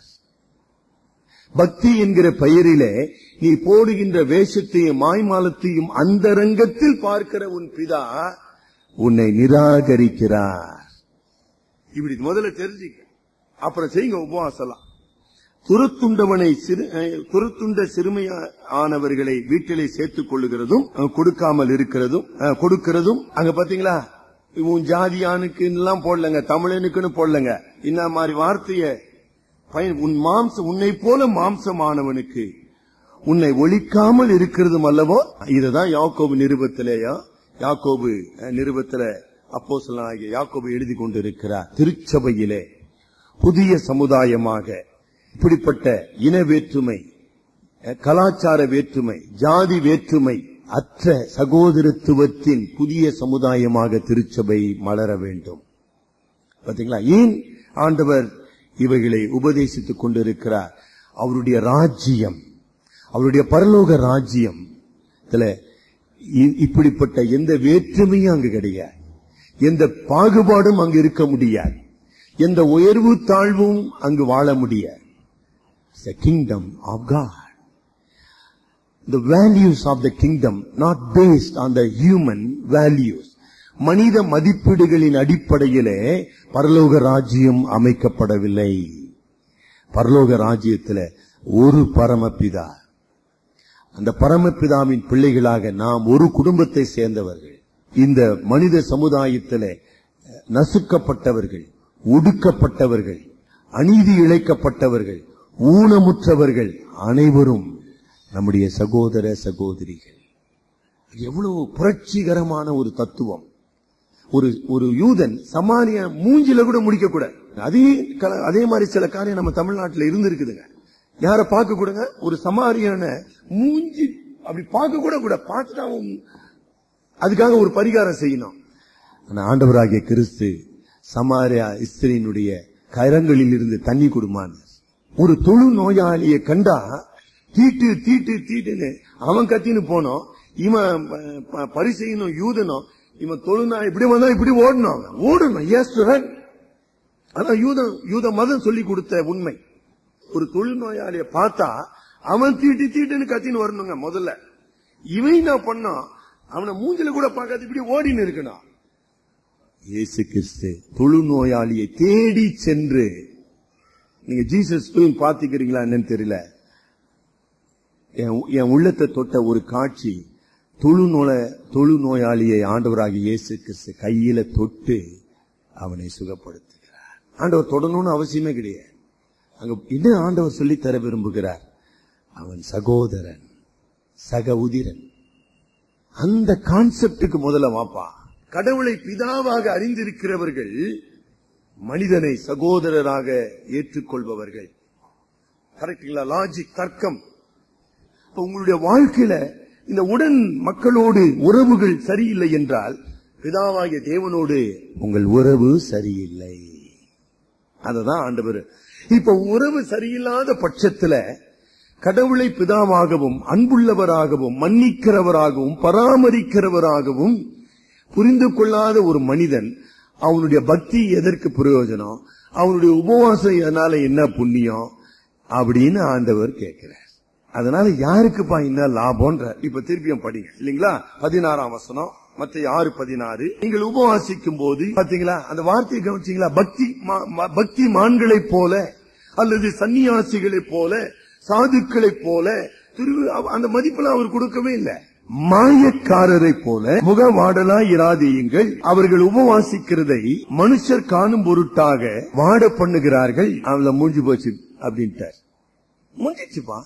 பக்தி என்கிற பெயரிலே நீ போடுகின்ற வேஷத்தையும் மாய்மாலத்தையும் அந்தரங்கத்தில் பார்க்கிற உன் பிதா உன்னை நிராகரிக்கிறார் இப்படி முதல்ல தெரிஞ்சுக்க அப்புறம் செய்யுங்க உபவாசலாம் துருத்துண்டவனை சிறு அஹ், துருத்துண்ட சிறுமையானவர்களை வீட்டிலே சேர்த்துக் கொள்ளுகிறதும் அஹ், கொடுக்காமல் இருக்கிறதும் அஹ், கொடுக்கிறதும் அங்க பாத்தீங்களா உன் ஜாதியானுக்கு எல்லாம் போடலங்க தமிழனுக்குன்னு போடலங்க இந்த மாதிரி வார்த்தைய பயன் உன் மாம்சம் உன்னை போல மாம்சமானவனுக்கு உன்னை ஒழிக்காமல் இருக்கிறதும் அல்லவோ இதுதான் யாக்கோபு நிருபத்திலேயா யாக்கோபு அஹ், நிருபத்தில அப்போ ஆகிய யாக்கோபு எழுதி கொண்டிருக்கிறார் திருச்சபையிலே புதிய சமுதாயமாக இப்படிப்பட்ட இன வேற்றுமை அஹ், கலாச்சார வேற்றுமை ஜாதி வேற்றுமை அற்ற சகோதரத்துவத்தின் புதிய சமுதாயமாக திருச்சபை மலர வேண்டும் பாத்தீங்களா ஏன் ஆண்டவர் இவைகளை உபதேசித்துக் கொண்டிருக்கிறார் அவருடைய ராஜ்யம் அவருடைய பரலோக ராஜ்யம் இதுல இ- இப்படிப்பட்ட எந்த வேற்றுமையும் அங்கு கிடையாது எந்த பாகுபாடும் அங்கு இருக்க முடியாது எந்த உயர்வு தாழ்வும் அங்கு வாழ முடியாது the kingdom of God the values of the kingdom not based on the human values மனித மதிப்பீடுகளின் அடிப்படையிலே பரலோக ராஜ்யம் அமைக்கப்படவில்லை பரலோக ராஜ்யத்தில் ஒரு பரமபிதா அந்த பரமபிதாவின் பிள்ளைகளாக நாம் ஒரு குடும்பத்தை சேர்ந்தவர்கள் இந்த மனித சமுதாயத்திலே நசுக்கப்பட்டவர்கள் ஒடுக்கப்பட்டவர்கள் அநீதி இழைக்கப்பட்டவர்கள் ஊனமுற்றவர்கள் அனைவரும் நம்முடைய சகோதர சகோதரிகள் இது எவ்வளவு புரட்சிகரமான ஒரு தத்துவம் ஒரு ஒரு யூதன் சமானிய மூஞ்சில கூட முடிக்க கூட அதே கல- அதே மாதிரி சில காரியம் நம்ம தமிழ்நாட்டில் இருந்திருக்குதுங்க யார பார்க்க கூடங்க ஒரு சமாரியான மூஞ்சி அப்படி பார்க்க கூட கூட பார்த்துட்டு அவன் அதுக்காக ஒரு பரிகாரம் செய்யணும் ஆனா ஆண்டவராகிய கிறிஸ்து சமாரியா இஸ்திரியினுடைய கரங்களில் இருந்து தண்ணி கொடுமான் ஒரு தொழு நோயாளியை கண்டா தீட்டு தீட்டு தீட்டுன்னு அவன் கத்தின்னு போனோம் இவன் ப- ப- பரிசெய்யணும் யூதனும் இவன் தொழுனா இப்படி வந்தா இப்படி ஓடணும் அவன். ஓடணும் எஸ் அதான் யூதம் யூத மதம் சொல்லி கொடுத்த உண்மை ஒரு தொழுநோயாளிய பார்த்தா அவன் தீட்டு தீட்டுன்னு கத்தின்னு வரணுங்க முதல்ல இவன் என்ன பண்ணான் அவனை மூஞ்சில கூட பார்க்காத இப்படி ஓடின்னு இருக்கணும் இயேசு கிறிஸ்து தொழுநோயாளியை தேடி சென்று நீங்க ஜீசஸ் பிலிம் பாத்துக்கிறீங்களா என்னன்னு தெரியல என் என் உள்ளத்தை தொட்ட ஒரு காட்சி தொழுநோல தொழுநோயாளியை ஆண்டவராகிய இயேசு கிறிஸ்து கையில தொட்டு அவனை சுகப்படுத்துகிறார் ஆண்டவர் தொடணும்னு அவசியமே கிடையாது அங்க என்ன ஆண்டவர் சொல்லி தர விரும்புகிறார் அவன் சகோதரன் சக உதிரன் அந்த கான்செப்டுக்கு முதல்ல வாப்பா கடவுளை பிதாவாக அறிந்திருக்கிறவர்கள் மனிதனை சகோதரராக ஏற்றுக்கொள்பவர்கள் கரெக்டுங்களா லாஜிக் தர்க்கம் இப்ப உங்களுடைய வாழ்க்கையில இந்த உடன் மக்களோடு உறவுகள் சரியில்லை என்றால் பிதாவாகிய தேவனோடு உங்கள் உறவு சரியில்லை அததான் ஆண்டவர் இப்ப உறவு சரியில்லாத பட்சத்துல கடவுளை பிதாவாகவும் அன்புள்ளவராகவும் மன்னிக்கிறவராகவும் பராமரிக்கிறவராகவும் புரிந்து கொள்ளாத ஒரு மனிதன் அவனுடைய பக்தி எதற்கு பிரயோஜனம் அவனுடைய உபவாசம் எதனால என்ன புண்ணியம் அப்படின்னு ஆண்டவர் கேட்கிறார் அதனால யாருக்குப்பா என்ன லாபம்ன்ற இப்ப திருப்பியும் படிங்க இல்லீங்களா பதினாறாம் வசனம் மத்த ஆறு பதினாறு நீங்கள் உபவாசிக்கும் போது பாத்தீங்களா அந்த வார்த்தையை கவனிச்சீங்களா பக்தி மா- மா- பக்தி மான்களைப் போல அல்லது சன்னியாசிகளைப் போல சாதுக்களைப் போல திரு அவ- அந்த மதிப்பெல்லாம் அவர் கொடுக்கவே இல்லை மாயக்காரரை போல முகவாடலா இராதேயுங்கள் அவர்கள் உபவாசிக்கிறதை மனுஷர் காணும் பொருட்டாக வாட பண்ணுகிறார்கள் அவள மூஞ்சி போச்சு அப்படின்ட்டார் முடிஞ்சிச்சுப்பா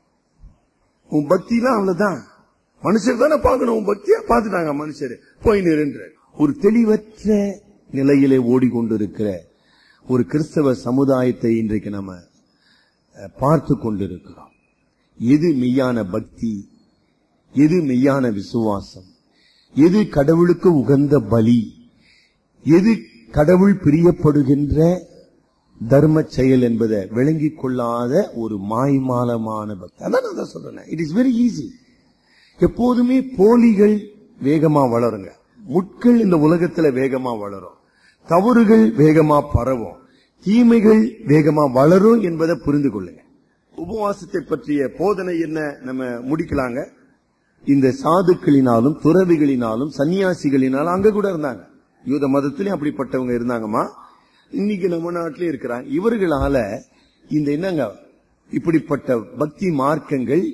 உன் பக்திலாம் அவ்வளவுதான் மனுஷர் தானே பார்க்கணும் உன் பக்தியா பார்த்துட்டாங்க மனுஷர் போய் நிறுன்ற ஒரு தெளிவற்ற நிலையிலே ஓடிக்கொண்டிருக்கிற ஒரு கிறிஸ்தவ சமுதாயத்தை இன்றைக்கு நம்ம அஹ், பார்த்து கொண்டிருக்கிறோம் எது மெய்யான பக்தி எது மெய்யான விசுவாசம் எது கடவுளுக்கு உகந்த பலி எது கடவுள் பிரியப்படுகின்ற தர்ம செயல் என்பதை விளங்கிக் கொள்ளாத ஒரு மாய்மாலமான பக்தி அதான் நான் தான் சொல்றேன் இட் இஸ் வெரி ஈஸி எப்போதுமே போலிகள் வேகமா வளருங்க முட்கள் இந்த உலகத்துல வேகமா வளரும் தவறுகள் வேகமா பரவும் தீமைகள் வேகமா வளரும் என்பதை புரிந்து கொள்ளுங்க உபவாசத்தை பற்றிய போதனை என்ன நம்ம முடிக்கலாங்க இந்த சாதுக்களினாலும் துறவிகளினாலும் சன்னியாசிகளினாலும் அங்க கூட இருந்தாங்க யூத மதத்திலயும் அப்படிப்பட்டவங்க இருந்தாங்கம்மா இன்னைக்கு நம்ம நாட்டிலே இருக்கிறாங்க இவர்களால இந்த என்னங்க இப்படிப்பட்ட பக்தி மார்க்கங்கள்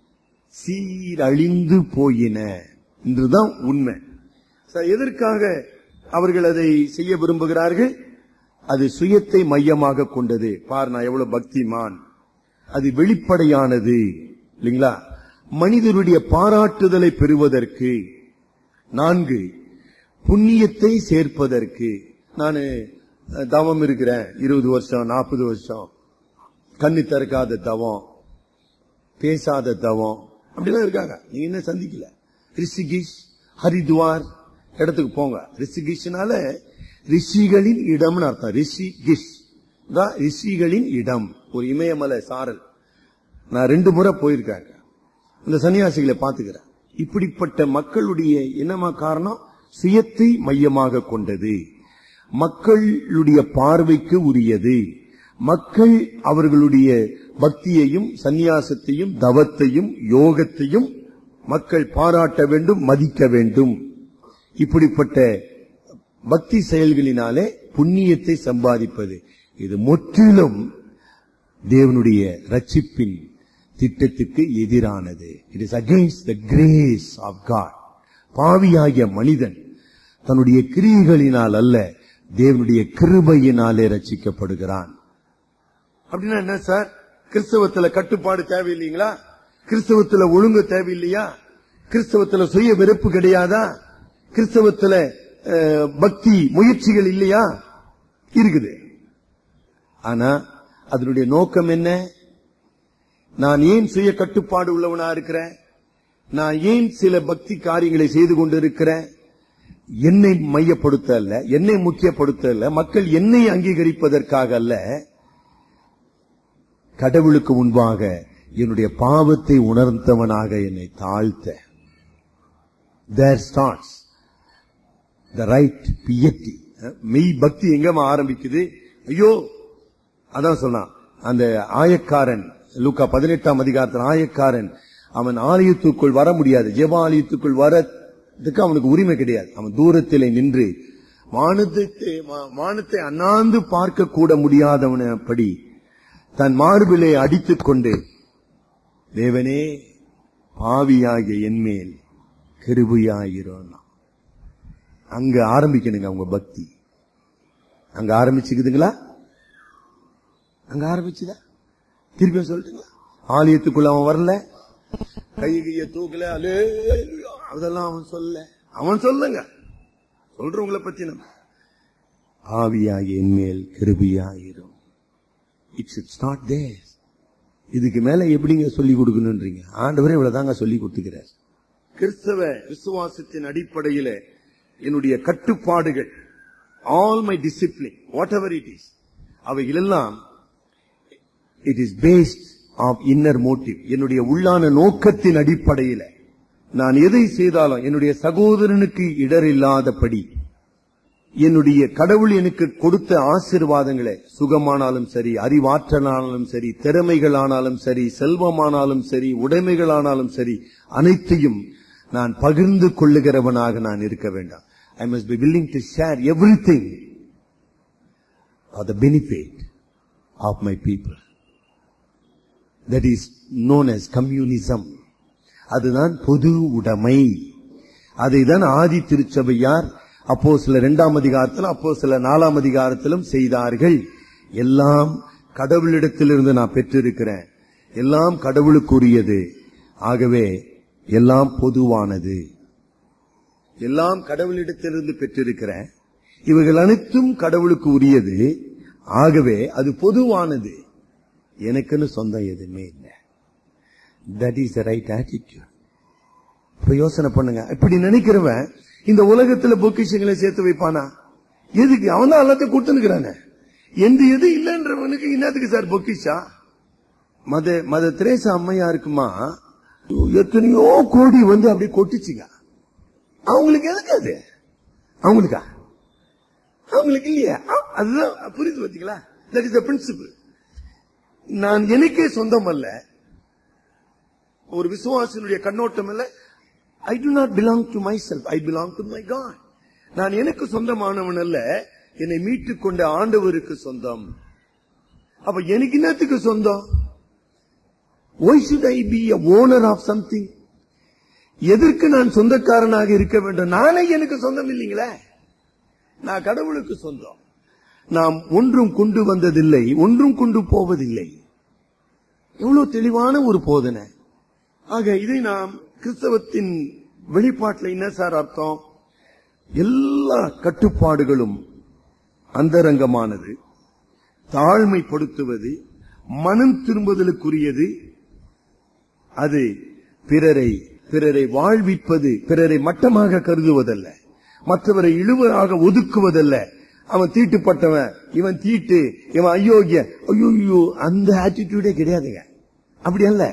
சீரழிந்து போயின என்றுதான் உண்மை சரி, எதற்காக அவர்கள் அதை செய்ய விரும்புகிறார்கள் அது சுயத்தை மையமாக கொண்டது பார் நான் எவ்வளவு பக்திமான் அது வெளிப்படையானது இல்லைங்களா மனிதருடைய பாராட்டுதலை பெறுவதற்கு நான்கு புண்ணியத்தை சேர்ப்பதற்கு நான் தவம் இருக்கிறேன் இருபது வருஷம் நாற்பது வருஷம் கண்ணு திறக்காத தவம் பேசாத தவம் அப்படிலாம் இருக்காங்க நீங்க என்ன சந்திக்கல ரிஷிகிஷ் ஹரித்வார் இடத்துக்கு போங்க ரிஷிகிஷ்னால ரிஷிகளின் இடம்னு அர்த்தம் ரிஷிகிஷ் தான் ரிஷிகளின் இடம் ஒரு இமயமலை சாரல் நான் ரெண்டு முறை போயிருக்காங்க இந்த சன்னியாசிகளை பாத்துக்கிறேன் இப்படிப்பட்ட மக்களுடைய என்னமா காரணம் சுயத்தை மையமாக கொண்டது மக்களுடைய பார்வைக்கு உரியது மக்கள் அவர்களுடைய பக்தியையும் சந்நியாசத்தையும் தவத்தையும் யோகத்தையும் மக்கள் பாராட்ட வேண்டும் மதிக்க வேண்டும் இப்படிப்பட்ட பக்தி செயல்களினாலே புண்ணியத்தை சம்பாதிப்பது இது முற்றிலும் தேவனுடைய ரட்சிப்பின் திட்டத்துக்கு எதிரானது it is against the grace of God பாவியாகிய மனிதன் தன்னுடைய கிரியைகளினால் அல்ல தேவனுடைய கிருபையினாலே ரட்சிக்கப்படுகிறான் அப்படின்னா என்ன சார் கிறிஸ்தவத்துல கட்டுப்பாடு தேவையில்லைங்களா கிறிஸ்தவத்துல ஒழுங்கு தேவையில்லையா கிறிஸ்தவத்துல சுய வெறுப்பு கிடையாதா கிறிஸ்தவத்துல அஹ், பக்தி முயற்சிகள் இல்லையா இருக்குது ஆனா அதனுடைய நோக்கம் என்ன நான் ஏன் சுய கட்டுப்பாடு உள்ளவனா இருக்கிறேன் நான் ஏன் சில பக்தி காரியங்களை செய்து கொண்டிருக்கிறேன் என்னை மையப்படுத்த அல்ல என்னை முக்கியப்படுத்த அல்ல மக்கள் என்னை அங்கீகரிப்பதற்காக அல்ல கடவுளுக்கு முன்பாக என்னுடைய பாவத்தை உணர்ந்தவனாக என்னை தாழ்த்த தேர் ஸ்டார்ட்ஸ் த ரைட் பியட்டி மெய் பக்தி எங்கம்மா ஆரம்பிக்குது ஐயோ அதான் சொன்னான் அந்த ஆயக்காரன் லூக்கா பதினெட்டாம் அதிகாரத்தில் ஆயக்காரன் அவன் ஆலயத்துக்குள் வர முடியாது ஜெப ஆலயத்துக்குள் வரதுக்கு அவனுக்கு உரிமை கிடையாது அவன் தூரத்திலே நின்று வானத்தை வானத்தை அண்ணாந்து பார்க்க கூட முடியாதவனப்படி தன் மார்பிலே அடித்துக் கொண்டு தேவனே பாவியாகிய என்மேல் கிருபையாயிரும் அங்க ஆரம்பிக்கணுங்க உங்க பக்தி அங்க ஆரம்பிச்சுக்குதுங்களா அங்க ஆரம்பிச்சுதா திருப்பி சொல்லட்டுங்களா ஆலயத்துக்குள்ள அவன் வரல கை கைய தூக்கல அலே அதெல்லாம் அவன் சொல்ல அவன் சொல்லுங்க சொல்றவங்களை பத்தி நம்ம ஆவியாகி என்மேல் கிருபியாயிரும் இட்ஸ் இட்ஸ் நாட் தேர் இதுக்கு மேல எப்படிங்க சொல்லி கொடுக்கணும்ன்றீங்க ஆண்டவரே இவ்வளவுதாங்க சொல்லி கொடுத்துக்கிறார் கிறிஸ்தவ விசுவாசத்தின் அடிப்படையில என்னுடைய கட்டுப்பாடுகள் all my discipline whatever it is அவைகளெல்லாம் it is based of inner motive என்னுடைய உள்ளான நோக்கத்தின் அடிப்படையில நான் எதை செய்தாலும் என்னுடைய சகோதரனுக்கு இடர் இல்லாதபடி என்னுடைய கடவுள் எனக்கு கொடுத்த ஆசிர்வாதங்களை சுகமானாலும் சரி அறிவாற்றலானாலும் சரி திறமைகளானாலும் சரி செல்வமானாலும் சரி உடைமைகளானாலும் சரி அனைத்தையும் நான் பகிர்ந்து கொள்ளுகிறவனாக நான் இருக்க வேண்டாம் I must be willing to share everything for the benefit of my people that is known as communism அதுதான் பொது உடைமை அதை தான் ஆதி திருச்சபையார் அப்போ சில இரண்டாம் அதிகாரத்திலும் அப்போ சில நாலாம் அதிகாரத்திலும் செய்தார்கள் எல்லாம் கடவுளிடத்திலிருந்து நான் பெற்றிருக்கிறேன் எல்லாம் கடவுளுக்குரியது ஆகவே எல்லாம் பொதுவானது எல்லாம் கடவுளிடத்திலிருந்து பெற்றிருக்கிறேன் இவைகள் அனைத்தும் கடவுளுக்கு உரியது ஆகவே அது பொதுவானது எனக்குன்னு சொந்தம் எதுவுமே இல்லை that is the right attitude இப்ப யோசனை பண்ணுங்க இப்படி நினைக்கிறவன் இந்த உலகத்துல பொக்கிஷங்களை சேர்த்து வைப்பானா எதுக்கு அவன் தான் எல்லாத்தையும் கொடுத்துனுக்கிறானே எந்த எது இல்லைன்றவனுக்கு என்னத்துக்கு சார் பொக்கிஷா மத மத திரேசா அம்மையா இருக்குமா எத்தனையோ கோடி வந்து அப்படி கொட்டிச்சுங்க அவங்களுக்கு எதுக்கு அது அவங்களுக்கா அவங்களுக்கு இல்லையா அ- அதுதான் புரியுது பாத்தீங்களா தட் இஸ் த பிரின்சிபல் நான் எனக்கே சொந்தம் அல்ல ஒரு விசுவாசனுடைய கண்ணோட்டம் அல்ல I do not belong to my self I belong to my God நான் எனக்கு சொந்தமானவன் அல்ல என்னை மீட்டுக் கொண்ட ஆண்டவருக்கு சொந்தம் அப்ப எனக்கு என்னத்துக்கு சொந்தம் why should I be a owner of something எதற்கு நான் சொந்தக்காரனாக இருக்க வேண்டும் நானே எனக்கு சொந்தம் இல்லைங்களே நான் கடவுளுக்கு சொந்தம் நாம் ஒன்றும் கொண்டு வந்ததில்லை ஒன்றும் கொண்டு போவதில்லை எவ்வளவு தெளிவான ஒரு போதனை ஆக இதை நாம் கிறிஸ்தவத்தின் வெளிப்பாட்டில் என்ன சார் அர்த்தம் எல்லா கட்டுப்பாடுகளும் அந்தரங்கமானது தாழ்மைப்படுத்துவது மனம் திரும்புதலுக்குரியது அது பிறரை பிறரை வாழ்விப்பது பிறரை மட்டமாக கருதுவதல்ல மற்றவரை இழுவராக ஒதுக்குவதல்ல அவன் தீட்டுப்பட்டவன் இவன் தீட்டு இவன் அயோக்கிய ஐயோ அந்த ஆட்டிடியூடே கிடையாதுங்க அப்படி அல்ல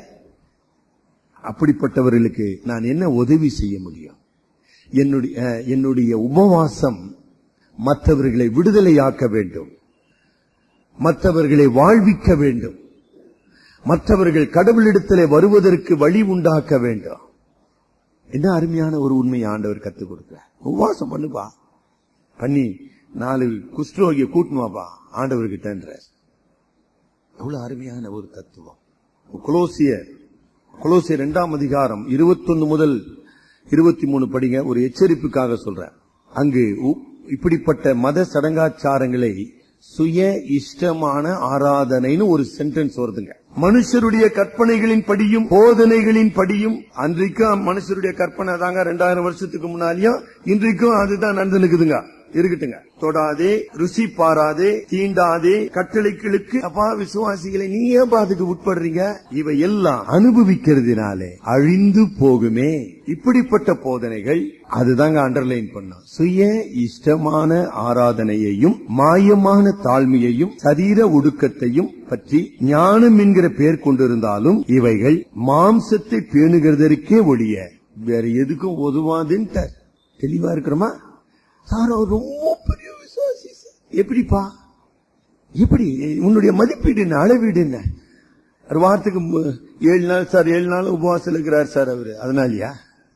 அப்படிப்பட்டவர்களுக்கு நான் என்ன உதவி செய்ய முடியும் என்னுடைய அஹ், என்னுடைய உபவாசம் மற்றவர்களை விடுதலையாக்க வேண்டும் மற்றவர்களை வாழ்விக்க வேண்டும் மற்றவர்கள் கடவுளிடத்திலே வருவதற்கு வழி உண்டாக்க வேண்டும் என்ன அருமையான ஒரு உண்மையை ஆண்டவர் கத்துக் கொடுக்கிறார் உபவாசம் பண்ணுப்பா பண்ணி நாலு குஷ்டரோகிய கூட்டணுவாப்பா ஆண்டவர்கிட்டன்ற எவ்வளவு அருமையான ஒரு தத்துவம் குலோசியர் குலோசியர் இரண்டாம் அதிகாரம் 21 முதல் இருபத்தி மூணு படிங்க ஒரு எச்சரிப்புக்காக சொல்றேன் அங்கு உ- இப்படிப்பட்ட மத சடங்காச்சாரங்களை சுய இஷ்டமான ஆராதனைன்னு ஒரு சென்டென்ஸ் வருதுங்க மனுஷருடைய கற்பனைகளின் படியும் போதனைகளின் படியும் அன்றைக்கும் மனுஷருடைய கற்பனை தாங்க ரெண்டாயிரம் வருஷத்துக்கு முன்னாலேயும் இன்றைக்கும் அதுதான் நடந்துனுக்குதுங்க இருக்கட்டுங்க தொடாதே ருசி பாராதே தீண்டாதே கட்டளைகளுக்கு அப்பா விசுவாசிகளை நீ ஏன் அதுக்கு உட்படுறீங்க இவை எல்லாம் அனுபவிக்கிறதுனாலே அழிந்து போகுமே இப்படிப்பட்ட போதனைகள் அதுதாங்க அண்டர்லைன் பண்ணும் சுய இஷ்டமான ஆராதனையையும் மாயமான தாழ்மையையும் சரீர ஒடுக்கத்தையும் பற்றி ஞானம் என்கிற பெயர் கொண்டிருந்தாலும் இவைகள் மாம்சத்தை பேணுகிறதற்கே ஒழிய வேற எதுக்கும் உதவாதுன்ட்டு தெளிவா இருக்கிறோமா சார் அவர் ரொம்ப பெரிய விசுவாசி சார். எப்படிப்பா எப்படி உன்னுடைய மதிப்பீடு என்ன அளவீடு என்ன ஒரு வாரத்துக்கு மு- ஏழு நாள் சார் ஏழு நாள் உபவாசம் இருக்கிறார் சார் அவரு அதனாலயா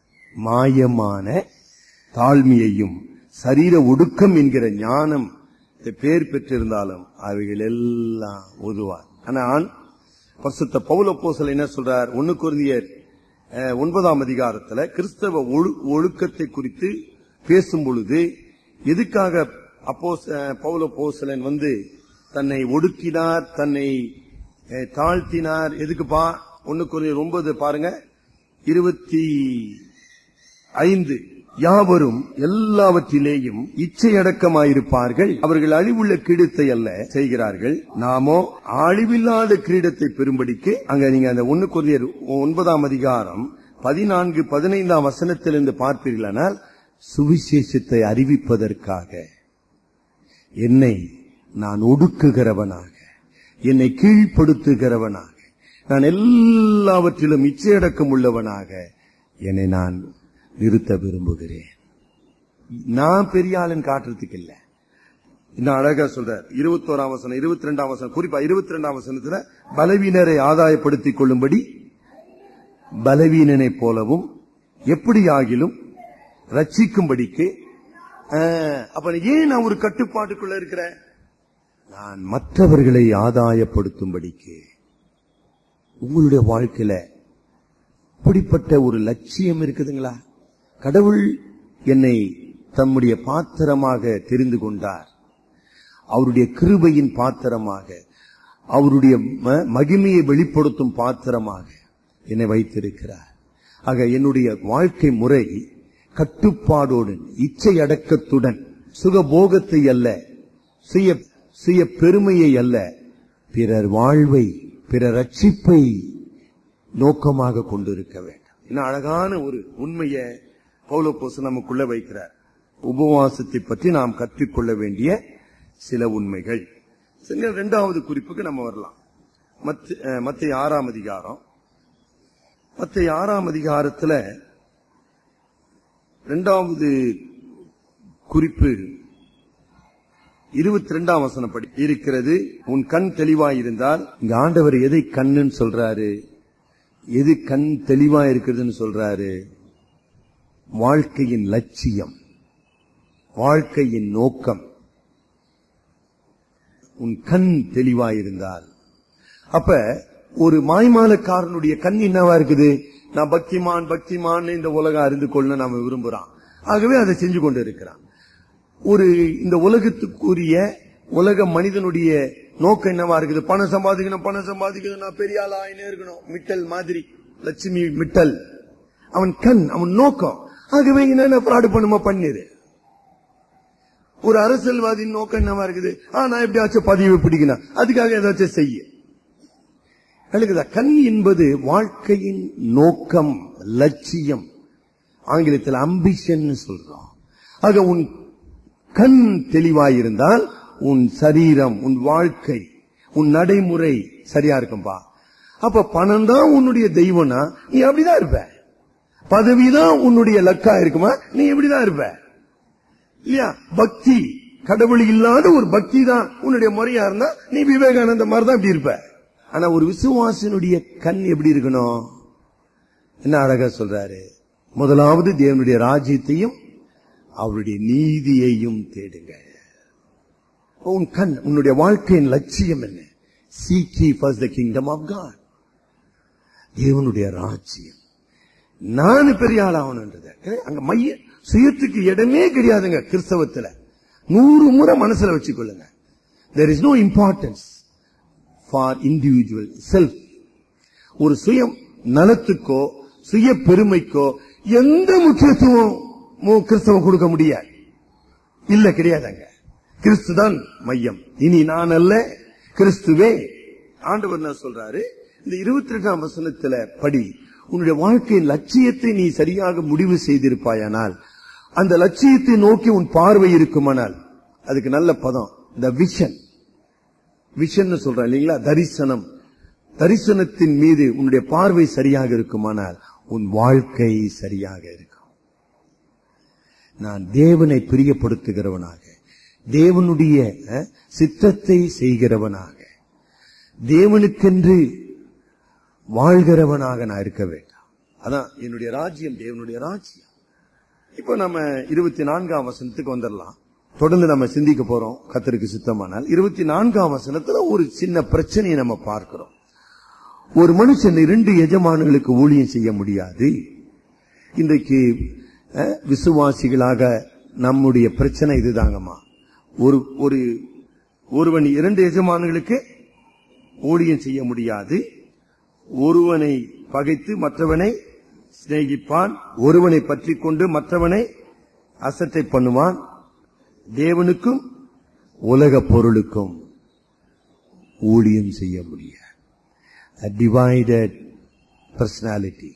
மாயமான தாழ்மையையும் சரீர ஒடுக்கம் என்கிற ஞானம் பேர் பெற்றிருந்தாலும் அவைகள் எல்லாம் உதுவார் ஆனால் பரிசுத்த பவுல போசல் என்ன சொல்றார் ஒன்னு குருந்தியர் அஹ், ஒன்பதாம் அதிகாரத்துல கிறிஸ்தவ ஒழு- ஒழுக்கத்தை குறித்து பேசும் பொழுது எதுக்காக அப்போ பவுல போசலன் வந்து தன்னை ஒடுக்கினார் தன்னை அஹ், தாழ்த்தினார் எதுக்குப்பா ஒன்னு குருந்தியர் ஒன்பது பாருங்க இருபத்தி ஐந்து யாவரும் எல்லாவற்றிலேயும் இச்சையடக்கமாயிருப்பார்கள் அவர்கள் அழிவுள்ள கிரீடத்தை அல்ல செய்கிறார்கள் நாமோ அழிவில்லாத கிரீடத்தை பெறும்படிக்கு அங்க நீங்க அந்த ஒன்னு கொரியர் ஒன்பதாம் அதிகாரம் பதினான்கு பதினைந்தாம் வசனத்திலிருந்து பார்ப்பீர்களானால் சுவிசேஷத்தை அறிவிப்பதற்காக என்னை நான் ஒடுக்குகிறவனாக என்னை கீழ்ப்படுத்துகிறவனாக நான் எல்லாவற்றிலும் இச்சையடக்கம் உள்ளவனாக என்னை நான் நிறுத்த விரும்புகிறேன் நான் பெரிய ஆளுன்னு காட்டுறதுக்கு இல்ல இன்னும் அழகா சொல்றார் இருபத்தோராம் வசனம் இருபத்தி ரெண்டாம் வசனம் குறிப்பா இருபத்தி ரெண்டாம் வசனத்துல பலவீனரை ஆதாயப்படுத்திக் கொள்ளும்படி பலவீனனை போலவும் எப்படி ஆகிலும் ரட்சிக்கும்படிக்கு ஆஹ், அப்ப ஏன் நான் ஒரு கட்டுப்பாட்டுக்குள்ள இருக்கிறேன் நான் மற்றவர்களை ஆதாயப்படுத்தும்படிக்கு உங்களுடைய வாழ்க்கையில இப்படிப்பட்ட ஒரு லட்சியம் இருக்குதுங்களா கடவுள் என்னை தம்முடைய பாத்திரமாக தெரிந்து கொண்டார் அவருடைய கிருபையின் பாத்திரமாக அவருடைய ம- மகிமையை வெளிப்படுத்தும் பாத்திரமாக என்னை வைத்திருக்கிறார் ஆக என்னுடைய வாழ்க்கை முறை கட்டுப்பாடோடு இச்சை அடக்கத்துடன் சுகபோகத்தை அல்ல சுய சுய பெருமையை அல்ல பிறர் வாழ்வை பிறர் ரட்சிப்பை நோக்கமாக கொண்டிருக்க வேண்டும் இன்னும் அழகான ஒரு உண்மையை பௌலோபோஸ் நமக்குள்ள வைக்கிறார் உபவாசத்தை பற்றி நாம் கற்றுக்கொள்ள வேண்டிய சில உண்மைகள் சரி, இரண்டாவது குறிப்புக்கு நம்ம வரலாம் மத்திய ஆறாம் அதிகாரம் மத்திய ஆறாம் அதிகாரத்துல இரண்டாவது குறிப்பு இருபத்தி ரெண்டாம் வசனப்படி இருக்கிறது உன் கண் தெளிவாயிருந்தால் இங்க ஆண்டவர் எதை கண்ணுன்னு சொல்றாரு எது கண் தெளிவா இருக்கிறதுன்னு சொல்றாரு வாழ்க்கையின் லட்சியம் வாழ்க்கையின் நோக்கம் உன் கண் தெளிவாயிருந்தால் அப்ப ஒரு மாய்மாலக்காரனுடைய கண் என்னவா இருக்குது நான் பக்திமான் பக்திமான் இந்த உலகம் அறிந்து கொள்ள நாம விரும்புறான் ஆகவே அதை செஞ்சு கொண்டு இருக்கிறான் ஒரு இந்த உலகத்துக்குரிய உலக மனிதனுடைய நோக்கம் என்னவா இருக்குது பணம் சம்பாதிக்கணும் பணம் சம்பாதிக்கணும் நான் பெரிய ஆள் ஆயினே இருக்கணும் மிட்டல் மாதிரி லட்சுமி மிட்டல் அவன் கண் அவன் நோக்கம் ஆகவே என்னென்ன ஃப்ராடு பண்ணுமா பண்ணிரு ஒரு அரசியல்வாதியின் நோக்கம் என்னவா இருக்குது ஆ நான் எப்படியாச்சும் பதிவு பிடிக்கணும் அதுக்காக ஏதாச்சும் செய்ய விளக்குதா கண் என்பது வாழ்க்கையின் நோக்கம் லட்சியம் ஆங்கிலத்தில் அம்பிஷன் சொல்றோம் ஆக உன் கண் தெளிவாயிருந்தால் உன் சரீரம் உன் வாழ்க்கை உன் நடைமுறை சரியா இருக்கும்பா அப்ப பணம் தான் உன்னுடைய தெய்வம்னா நீ அப்படிதான் இருப்ப பதவிதான் உன்னுடைய லக்கா இருக்குமா நீ எப்படிதான் இருப்ப இல்லையா பக்தி கடவுள் இல்லாத ஒரு பக்தி தான் உன்னுடைய முறையா இருந்தா நீ விவேகானந்த மாதிரி தான் இப்படி இருப்ப ஆனா ஒரு விசுவாசனுடைய கண் எப்படி இருக்கணும் என்ன அழகா சொல்றாரு முதலாவது தேவனுடைய ராஜ்யத்தையும் அவருடைய நீதியையும் தேடுங்க உன் கண் உன்னுடைய வாழ்க்கையின் லட்சியம் என்ன seek ye first the kingdom of God தேவனுடைய ராஜ்யம் நான் பெரிய ஆள் ஆகணுன்றது அங்க மைய சுயத்துக்கு இடமே கிடையாதுங்க கிறிஸ்தவத்துல நூறு முறை மனசுல வச்சுக்கொள்ளுங்க there is no importance for individual self ஒரு சுயம் நலத்துக்கோ சுய பெருமைக்கோ எந்த முக்கியத்துவம் மு- கிறிஸ்தவம் கொடுக்க முடியாது இல்ல கிடையாதுங்க கிறிஸ்து தான் மையம் இனி நான் அல்ல கிறிஸ்துவே ஆண்டவர் என்ன சொல்றாரு இந்த இருபத்தி ரெண்டாம் வசனத்துல படி உன்னுடைய வாழ்க்கையின் லட்சியத்தை நீ சரியாக முடிவு செய்திருப்பாயானால் அந்த லட்சியத்தை நோக்கி உன் பார்வை இருக்குமானால் அதுக்கு நல்ல பதம் இந்த விஷன் விஷன் சொல்றேன் இல்லைங்களா தரிசனம் தரிசனத்தின் மீது உன்னுடைய பார்வை சரியாக இருக்குமானால் உன் வாழ்க்கை சரியாக இருக்கும் நான் தேவனை பிரியப்படுத்துகிறவனாக தேவனுடைய அஹ், சித்தத்தை செய்கிறவனாக தேவனுக்கென்று வாழ்கிறவனாக நான் இருக்க வேண்டாம் அதான் என்னுடைய ராஜ்யம் தேவனுடைய ராஜ்யம் இப்போ நம்ம இருபத்தி நான்காம் வசனத்துக்கு வந்துடலாம் தொடர்ந்து நம்ம சிந்திக்க போறோம் கத்தருக்கு சித்தமானால் இருபத்தி நான்காம் வசனத்துல ஒரு சின்ன பிரச்சனையை நம்ம பார்க்கிறோம் ஒரு மனுஷன் இரண்டு எஜமான்களுக்கு ஊழியம் செய்ய முடியாது இன்றைக்கு அஹ், விசுவாசிகளாக நம்முடைய பிரச்சனை இதுதாங்கம்மா ஒரு ஒரு ஒருவன் இரண்டு எஜமான்களுக்கு ஊழியம் செய்ய முடியாது ஒருவனை பகைத்து மற்றவனை சிநேகிப்பான் ஒருவனை பற்றி கொண்டு மற்றவனை அசட்டை பண்ணுவான் தேவனுக்கும் உலக பொருளுக்கும் ஊழியம் செய்ய முடியாது டிவைடட் பர்சனாலிட்டி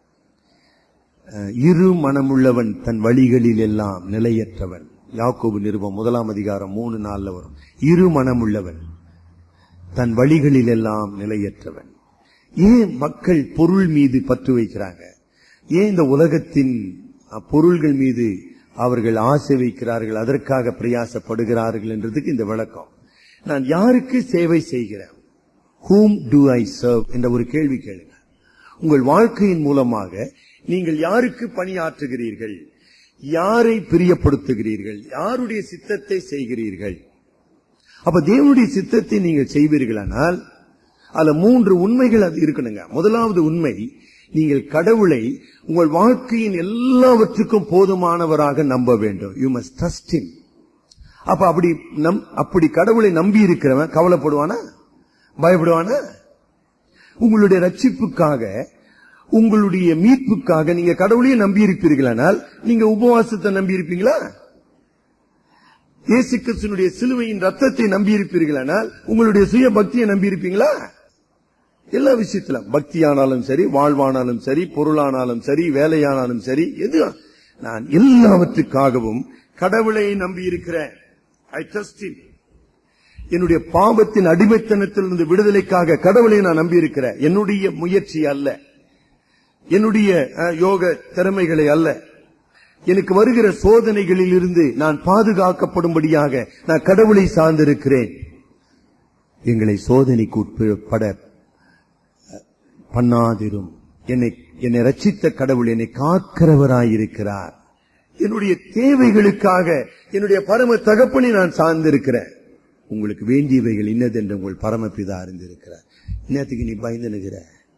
இரு மனமுள்ளவன் தன் வழிகளில் எல்லாம் நிலையற்றவன் யாக்கோபு நிருபம் முதலாம் அதிகாரம் மூணு நாள்ல வரும் இரு மனமுள்ளவன் தன் வழிகளில் எல்லாம் நிலையற்றவன் ஏன் மக்கள் பொருள் மீது பற்று வைக்கிறாங்க ஏன் இந்த உலகத்தின் அஹ், பொருள்கள் மீது அவர்கள் ஆசை வைக்கிறார்கள் அதற்காக பிரயாசப்படுகிறார்கள் என்றதுக்கு இந்த விளக்கம் நான் யாருக்கு சேவை செய்கிறேன் whom do I serve என்ற ஒரு கேள்வி கேளுங்க உங்கள் வாழ்க்கையின் மூலமாக நீங்கள் யாருக்கு பணியாற்றுகிறீர்கள் யாரை பிரியப்படுத்துகிறீர்கள் யாருடைய சித்தத்தை செய்கிறீர்கள் அப்ப தேவனுடைய சித்தத்தை நீங்கள் செய்வீர்களானால் அதுல மூன்று உண்மைகள் அது இருக்கணுங்க முதலாவது உண்மை நீங்கள் கடவுளை உங்கள் வாழ்க்கையின் எல்லாவற்றுக்கும் போதுமானவராக நம்ப வேண்டும் யூ மஸ்ட் ட்ரஸ்ட் him அப்ப அப்படி நம் அப்படி கடவுளை நம்பி இருக்கிறவன் கவலைப்படுவானா பயப்படுவானா உங்களுடைய ரட்சிப்புக்காக உங்களுடைய மீட்புக்காக நீங்க கடவுளையே நம்பி இருப்பீர்களானால் நீங்க உபவாசத்தை நம்பி இருப்பீங்களா இயேசு கிறிஸ்துனுடைய சிலுவையின் ரத்தத்தை நம்பி இருப்பீர்களானால் உங்களுடைய சுய பக்தியை நம்பி இருப்பீங்களா எல்லா விஷயத்துல பக்தியானாலும் சரி வாழ்வானாலும் சரி பொருளானாலும் சரி வேலையானாலும் சரி எது நான் எல்லாவற்றுக்காகவும் கடவுளை நம்பி இருக்கிறேன் ஐ ட்ரஸ்ட் என்னுடைய பாவத்தின் அடிமைத்தனத்திலிருந்து விடுதலைக்காக கடவுளை நான் நம்பி இருக்கிறேன் என்னுடைய முயற்சி அல்ல என்னுடைய அஹ், யோக திறமைகளை அல்ல எனக்கு வருகிற சோதனைகளில் இருந்து நான் பாதுகாக்கப்படும்படியாக நான் கடவுளை சார்ந்திருக்கிறேன் எங்களை சோதனைக்கு உட்பட அஹ், பண்ணாதிரும் என்னை என்னை ரட்சித்த கடவுள் என்னை காக்கிறவராயிருக்கிறார் என்னுடைய தேவைகளுக்காக என்னுடைய பரம தகப்பனை நான் சார்ந்திருக்கிறேன் உங்களுக்கு வேண்டியவைகள் இன்னதென்று உங்கள் பரமபிதா அறிந்திருக்கிறார் இன்னத்துக்கு நீ பயந்து நிற்கிற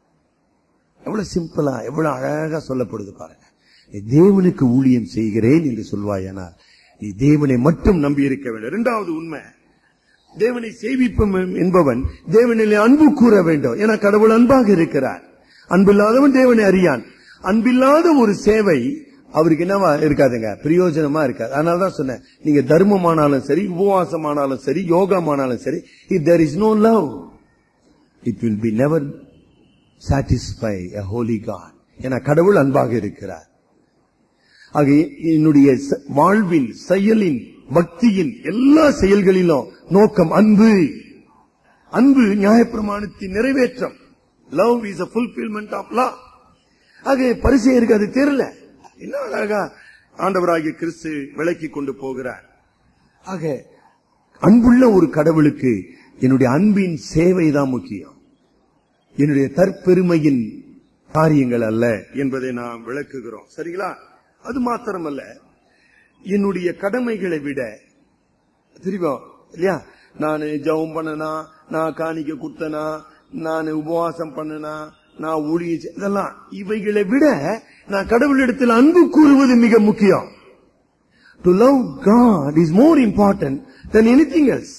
எவ்வளவு சிம்பிளா எவ்வளவு அழகா சொல்லப்படுது பாருங்க நீ தேவனுக்கு ஊழியம் செய்கிறேன் என்று சொல்வாயானால் நீ தேவனை மட்டும் நம்பி இருக்க வேண்டும் இரண்டாவது உண்மை தேவனை சேவிப்பம் என்பவன் தேவனிலே அன்பு கூற வேண்டும் என கடவுள் அன்பாக இருக்கிறார் அன்பில்லாதவன் தேவனை அறியான் அன்பில்லாத ஒரு சேவை அவருக்கு என்னவா இருக்காதுங்க பிரயோஜனமா இருக்காது அதனாலதான் சொன்னேன் நீங்க தர்மமானாலும் சரி உபவாசமானாலும் சரி யோகமானாலும் சரி if there is no love it will be never satisfy a holy God என கடவுள் அன்பாக இருக்கிறார் ஆக என்னுடைய ச- வாழ்வின் செயலின் பக்தியின் எல்லா செயல்களிலும் நோக்கம் அன்பு அன்பு நியாயப்பிரமாணத்தின் நிறைவேற்றம் love is a fulfillment of law ஆக பரிசெயருக்கு அது தெரியல என்ன அழகா ஆண்டவராகிய கிறிஸ்து விளக்கி கொண்டு போகிறார் ஆக அன்புள்ள ஒரு கடவுளுக்கு என்னுடைய அன்பின் சேவை தான் முக்கியம் என்னுடைய தற்பெருமையின் காரியங்கள் அல்ல என்பதை நாம் விளக்குகிறோம் சரிங்களா அது மாத்திரமல்ல என்னுடைய கடமைகளை விட தெரியுமா இல்லையா நான் ஜெபம் பண்ணனா நான் காணிக்க குத்தனா நான் உபவாசம் பண்ணனா நான் ஊழிய செ- இதெல்லாம் இவைகளை விட நான் கடவுளிடத்தில் அன்பு கூறுவது மிக முக்கியம் to love God is more important than anything else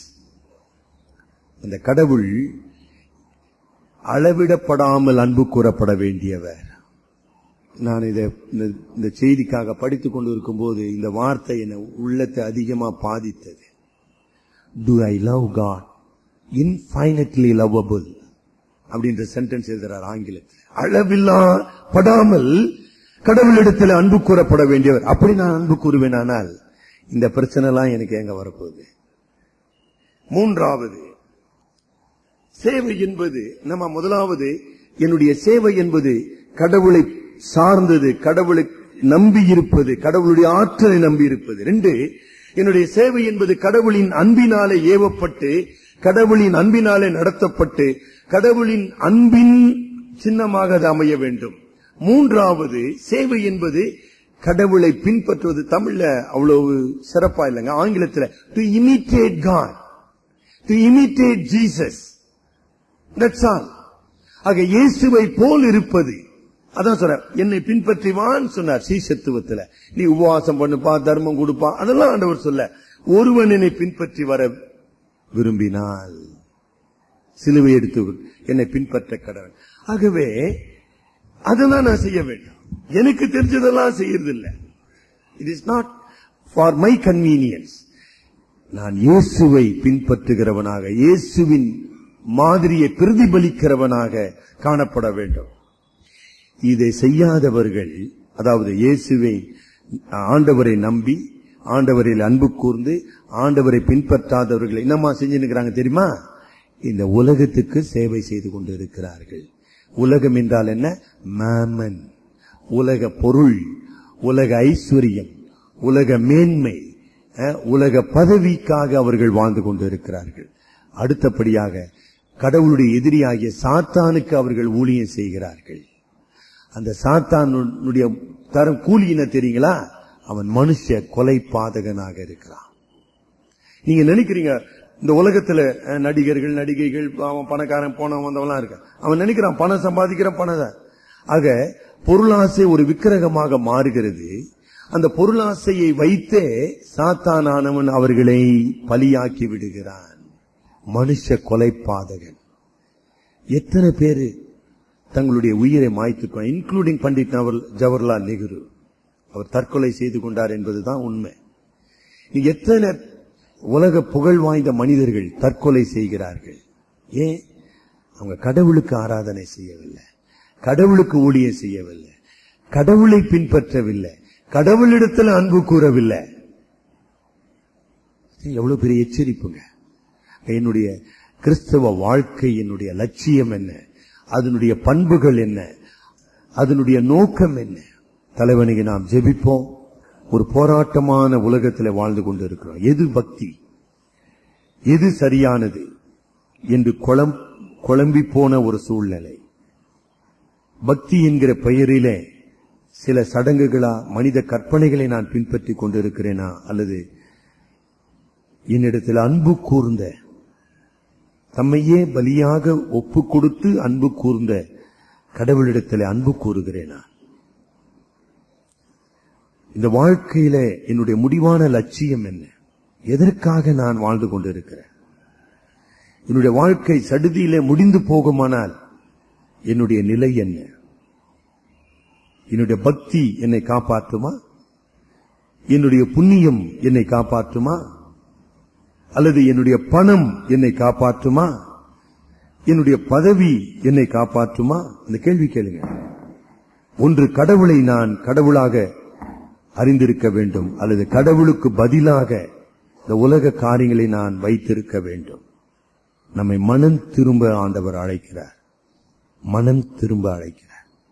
அந்த கடவுள் அளவிடப்படாமல் அன்பு கூறப்பட வேண்டியவர் நான் இதை இந்த- இந்த செய்திக்காக படித்துக் கொண்டு இருக்கும்போது இந்த வார்த்தை என்னை உள்ளத்தை அதிகமா பாதித்தது to I love God infinitely lovable அப்படின்ற சென்டென்ஸ் எழுதுறார் ஆங்கிலத்தில் அளவில்லா படாமல் கடவுளிடத்தில் அன்பு கூறப்பட வேண்டியவர் அப்படி நான் அன்பு கூறுவேனானால் இந்த பிரச்சனை எல்லாம் எனக்கு எங்க வரப்போகுது மூன்றாவது சேவை என்பது நம்ம முதலாவது என்னுடைய சேவை என்பது கடவுளை சார்ந்தது கடவுளை நம்பி இருப்பது கடவுளுடைய ஆற்றலை நம்பி இருப்பது ரெண்டு என்னுடைய சேவை என்பது கடவுளின் அன்பினாலே ஏவப்பட்டு கடவுளின் அன்பினாலே நடத்தப்பட்டு கடவுளின் அன்பின் சின்னமாக அது அமைய வேண்டும் மூன்றாவது சேவை என்பது கடவுளை பின்பற்றுவது தமிழ்ல அவ்வளவு சிறப்பா இல்லைங்க ஆங்கிலத்தில் to imitate God to imitate Jesus that's all ஆக இயேசுவை போல் இருப்பது அதான் சொல்ற என்னை பின்பற்றிவான்னு சொன்னார் சீசத்துவத்துல நீ உபவாசம் பண்ணுப்பா தர்மம் கொடுப்பா அதெல்லாம் ஆண்டவர் சொல்ல ஒருவன் என்னை பின்பற்றி வர விரும்பினால் சிலுவை எடுத்து என்னை பின்பற்ற கடவன் ஆகவே அதெல்லாம் நான் செய்ய வேண்டும் எனக்கு தெரிஞ்சதெல்லாம் செய்யறது இல்ல it is not for my convenience நான் இயேசுவை பின்பற்றுகிறவனாக இயேசுவின் மாதிரியை பிரதிபலிக்கிறவனாக காணப்பட வேண்டும் இதை செய்யாதவர்கள் அதாவது இயேசுவை ஆண்டவரை நம்பி ஆண்டவரில் அன்பு கூர்ந்து ஆண்டவரை பின்பற்றாதவர்கள் என்னமா செஞ்சுருக்கிறாங்க தெரியுமா இந்த உலகத்துக்கு சேவை செய்து கொண்டு இருக்கிறார்கள் உலகம் என்றால் என்ன மேமன் உலக பொருள் உலக ஐஸ்வர்யம் உலக மேன்மை அஹ், உலக பதவிக்காக அவர்கள் வாழ்ந்து கொண்டு இருக்கிறார்கள் அடுத்தபடியாக கடவுளுடைய எதிரியாகிய சாத்தானுக்கு அவர்கள் ஊழியம் செய்கிறார்கள் அந்த சாத்தானுடைய தரம் கூலி என்ன தெரியுங்களா அவன் மனுஷ கொலை பாதகனாக இருக்கிறான் நீங்க நினைக்கிறீங்க இந்த உலகத்துல அஹ், நடிகர்கள் நடிகைகள் அவன் பணக்காரன் போனவன் வந்தவன்லாம் இருக்க அவன் நினைக்கிறான் பணம் சம்பாதிக்கிறான் பணம் தான் ஆக பொருளாசை ஒரு விக்கிரகமாக மாறுகிறது அந்த பொருளாசையை வைத்தே சாத்தானானவன் அவர்களை பலியாக்கி விடுகிறான் மனுஷ கொலை பாதகன் எத்தனை பேரு தங்களுடைய உயிரை மாய்த்துக்கொண்டார் இன்க்ளூடிங் பண்டிட் நவர்- ஜவஹர்லால் நேரு அவர் தற்கொலை செய்து கொண்டார் என்பதுதான் உண்மை இங்க எத்தனை உலக புகழ் வாய்ந்த மனிதர்கள் தற்கொலை செய்கிறார்கள் ஏன் அவங்க கடவுளுக்கு ஆராதனை செய்யவில்லை கடவுளுக்கு ஊழியம் செய்யவில்லை கடவுளை பின்பற்றவில்லை கடவுளிடத்தில் அன்பு கூறவில்லை எவ்வளவு பெரிய எச்சரிப்புங்க என்னுடைய கிறிஸ்தவ வாழ்க்கை என்னுடைய லட்சியம் என்ன அதனுடைய பண்புகள் என்ன அதனுடைய நோக்கம் என்ன தலைவனுக்கு நாம் ஜெபிப்போம் ஒரு போராட்டமான உலகத்தில் வாழ்ந்து கொண்டிருக்கிறோம் எது பக்தி எது சரியானது என்று குழம் குழம்பி போன ஒரு சூழ்நிலை பக்தி என்கிற பெயரிலே சில சடங்குகளா மனித கற்பனைகளை நான் பின்பற்றிக் கொண்டிருக்கிறேனா அல்லது என்னிடத்தில் அன்பு கூர்ந்த தம்மையே பலியாக ஒப்பு கொடுத்து அன்பு கூர்ந்த கடவுளிடத்தில் அன்பு கூறுகிறேனா இந்த வாழ்க்கையில என்னுடைய முடிவான லட்சியம் என்ன எதற்காக நான் வாழ்ந்து கொண்டிருக்கிறேன் என்னுடைய வாழ்க்கை சடுதியிலே முடிந்து போகுமானால் என்னுடைய நிலை என்ன என்னுடைய பக்தி என்னை காப்பாற்றுமா என்னுடைய புண்ணியம் என்னை காப்பாற்றுமா அல்லது என்னுடைய பணம் என்னை காப்பாற்றுமா என்னுடைய பதவி என்னை காப்பாற்றுமா இந்த கேள்வி கேளுங்க ஒன்று கடவுளை நான் கடவுளாக அறிந்திருக்க வேண்டும் அல்லது கடவுளுக்கு பதிலாக இந்த உலக காரியங்களை நான் வைத்திருக்க வேண்டும் நம்மை மனம் திரும்ப ஆண்டவர் அழைக்கிறார் மனம் திரும்ப அழைக்கிறார்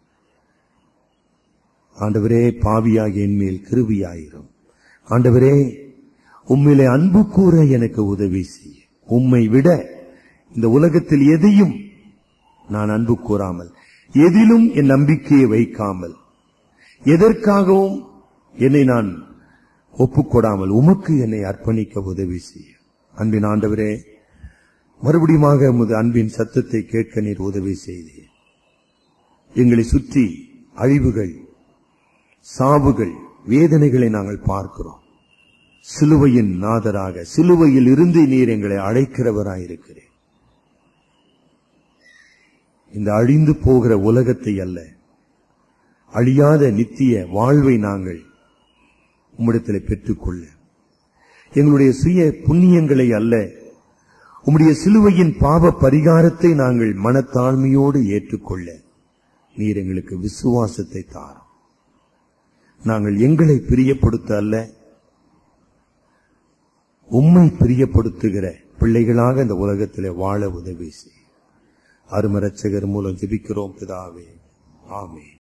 ஆண்டவரே பாவியாக என் மேல் கிருபியாயிரும் ஆண்டவரே உம்மிலே அன்பு கூற எனக்கு உதவி செய்ய உம்மை விட இந்த உலகத்தில் எதையும் நான் அன்பு கூறாமல் எதிலும் என் நம்பிக்கையை வைக்காமல் எதற்காகவும் என்னை நான் ஒப்புக்கொடாமல் உமக்கு என்னை அர்ப்பணிக்க உதவி செய்ய அன்பின் ஆண்டவரே மறுபடியுமாக உமது அன்பின் சத்தத்தை கேட்க நீர் உதவி செய்தீர் எங்களை சுற்றி அழிவுகள் சாவுகள் வேதனைகளை நாங்கள் பார்க்கிறோம் சிலுவையின் நாதராக சிலுவையில் இருந்து நீர் எங்களை அழைக்கிறவராயிருக்கிறேன் இந்த அழிந்து போகிற உலகத்தை அல்ல அழியாத நித்திய வாழ்வை நாங்கள் உம்மிடத்தில் பெற்றுக்கொள்ள எங்களுடைய சுய புண்ணியங்களை அல்ல உம்முடைய சிலுவையின் பாவ பரிகாரத்தை நாங்கள் மனத்தாழ்மையோடு ஏற்றுக்கொள்ள நீர் எங்களுக்கு விசுவாசத்தை தாரும் நாங்கள் எங்களை பிரியப்படுத்த அல்ல உம்மை பிரியப்படுத்துகிற பிள்ளைகளாக இந்த உலகத்திலே வாழ உதவி செய் அருமரட்சகர் மூலம் ஜெபிக்கிறோம் பிதாவே ஆமே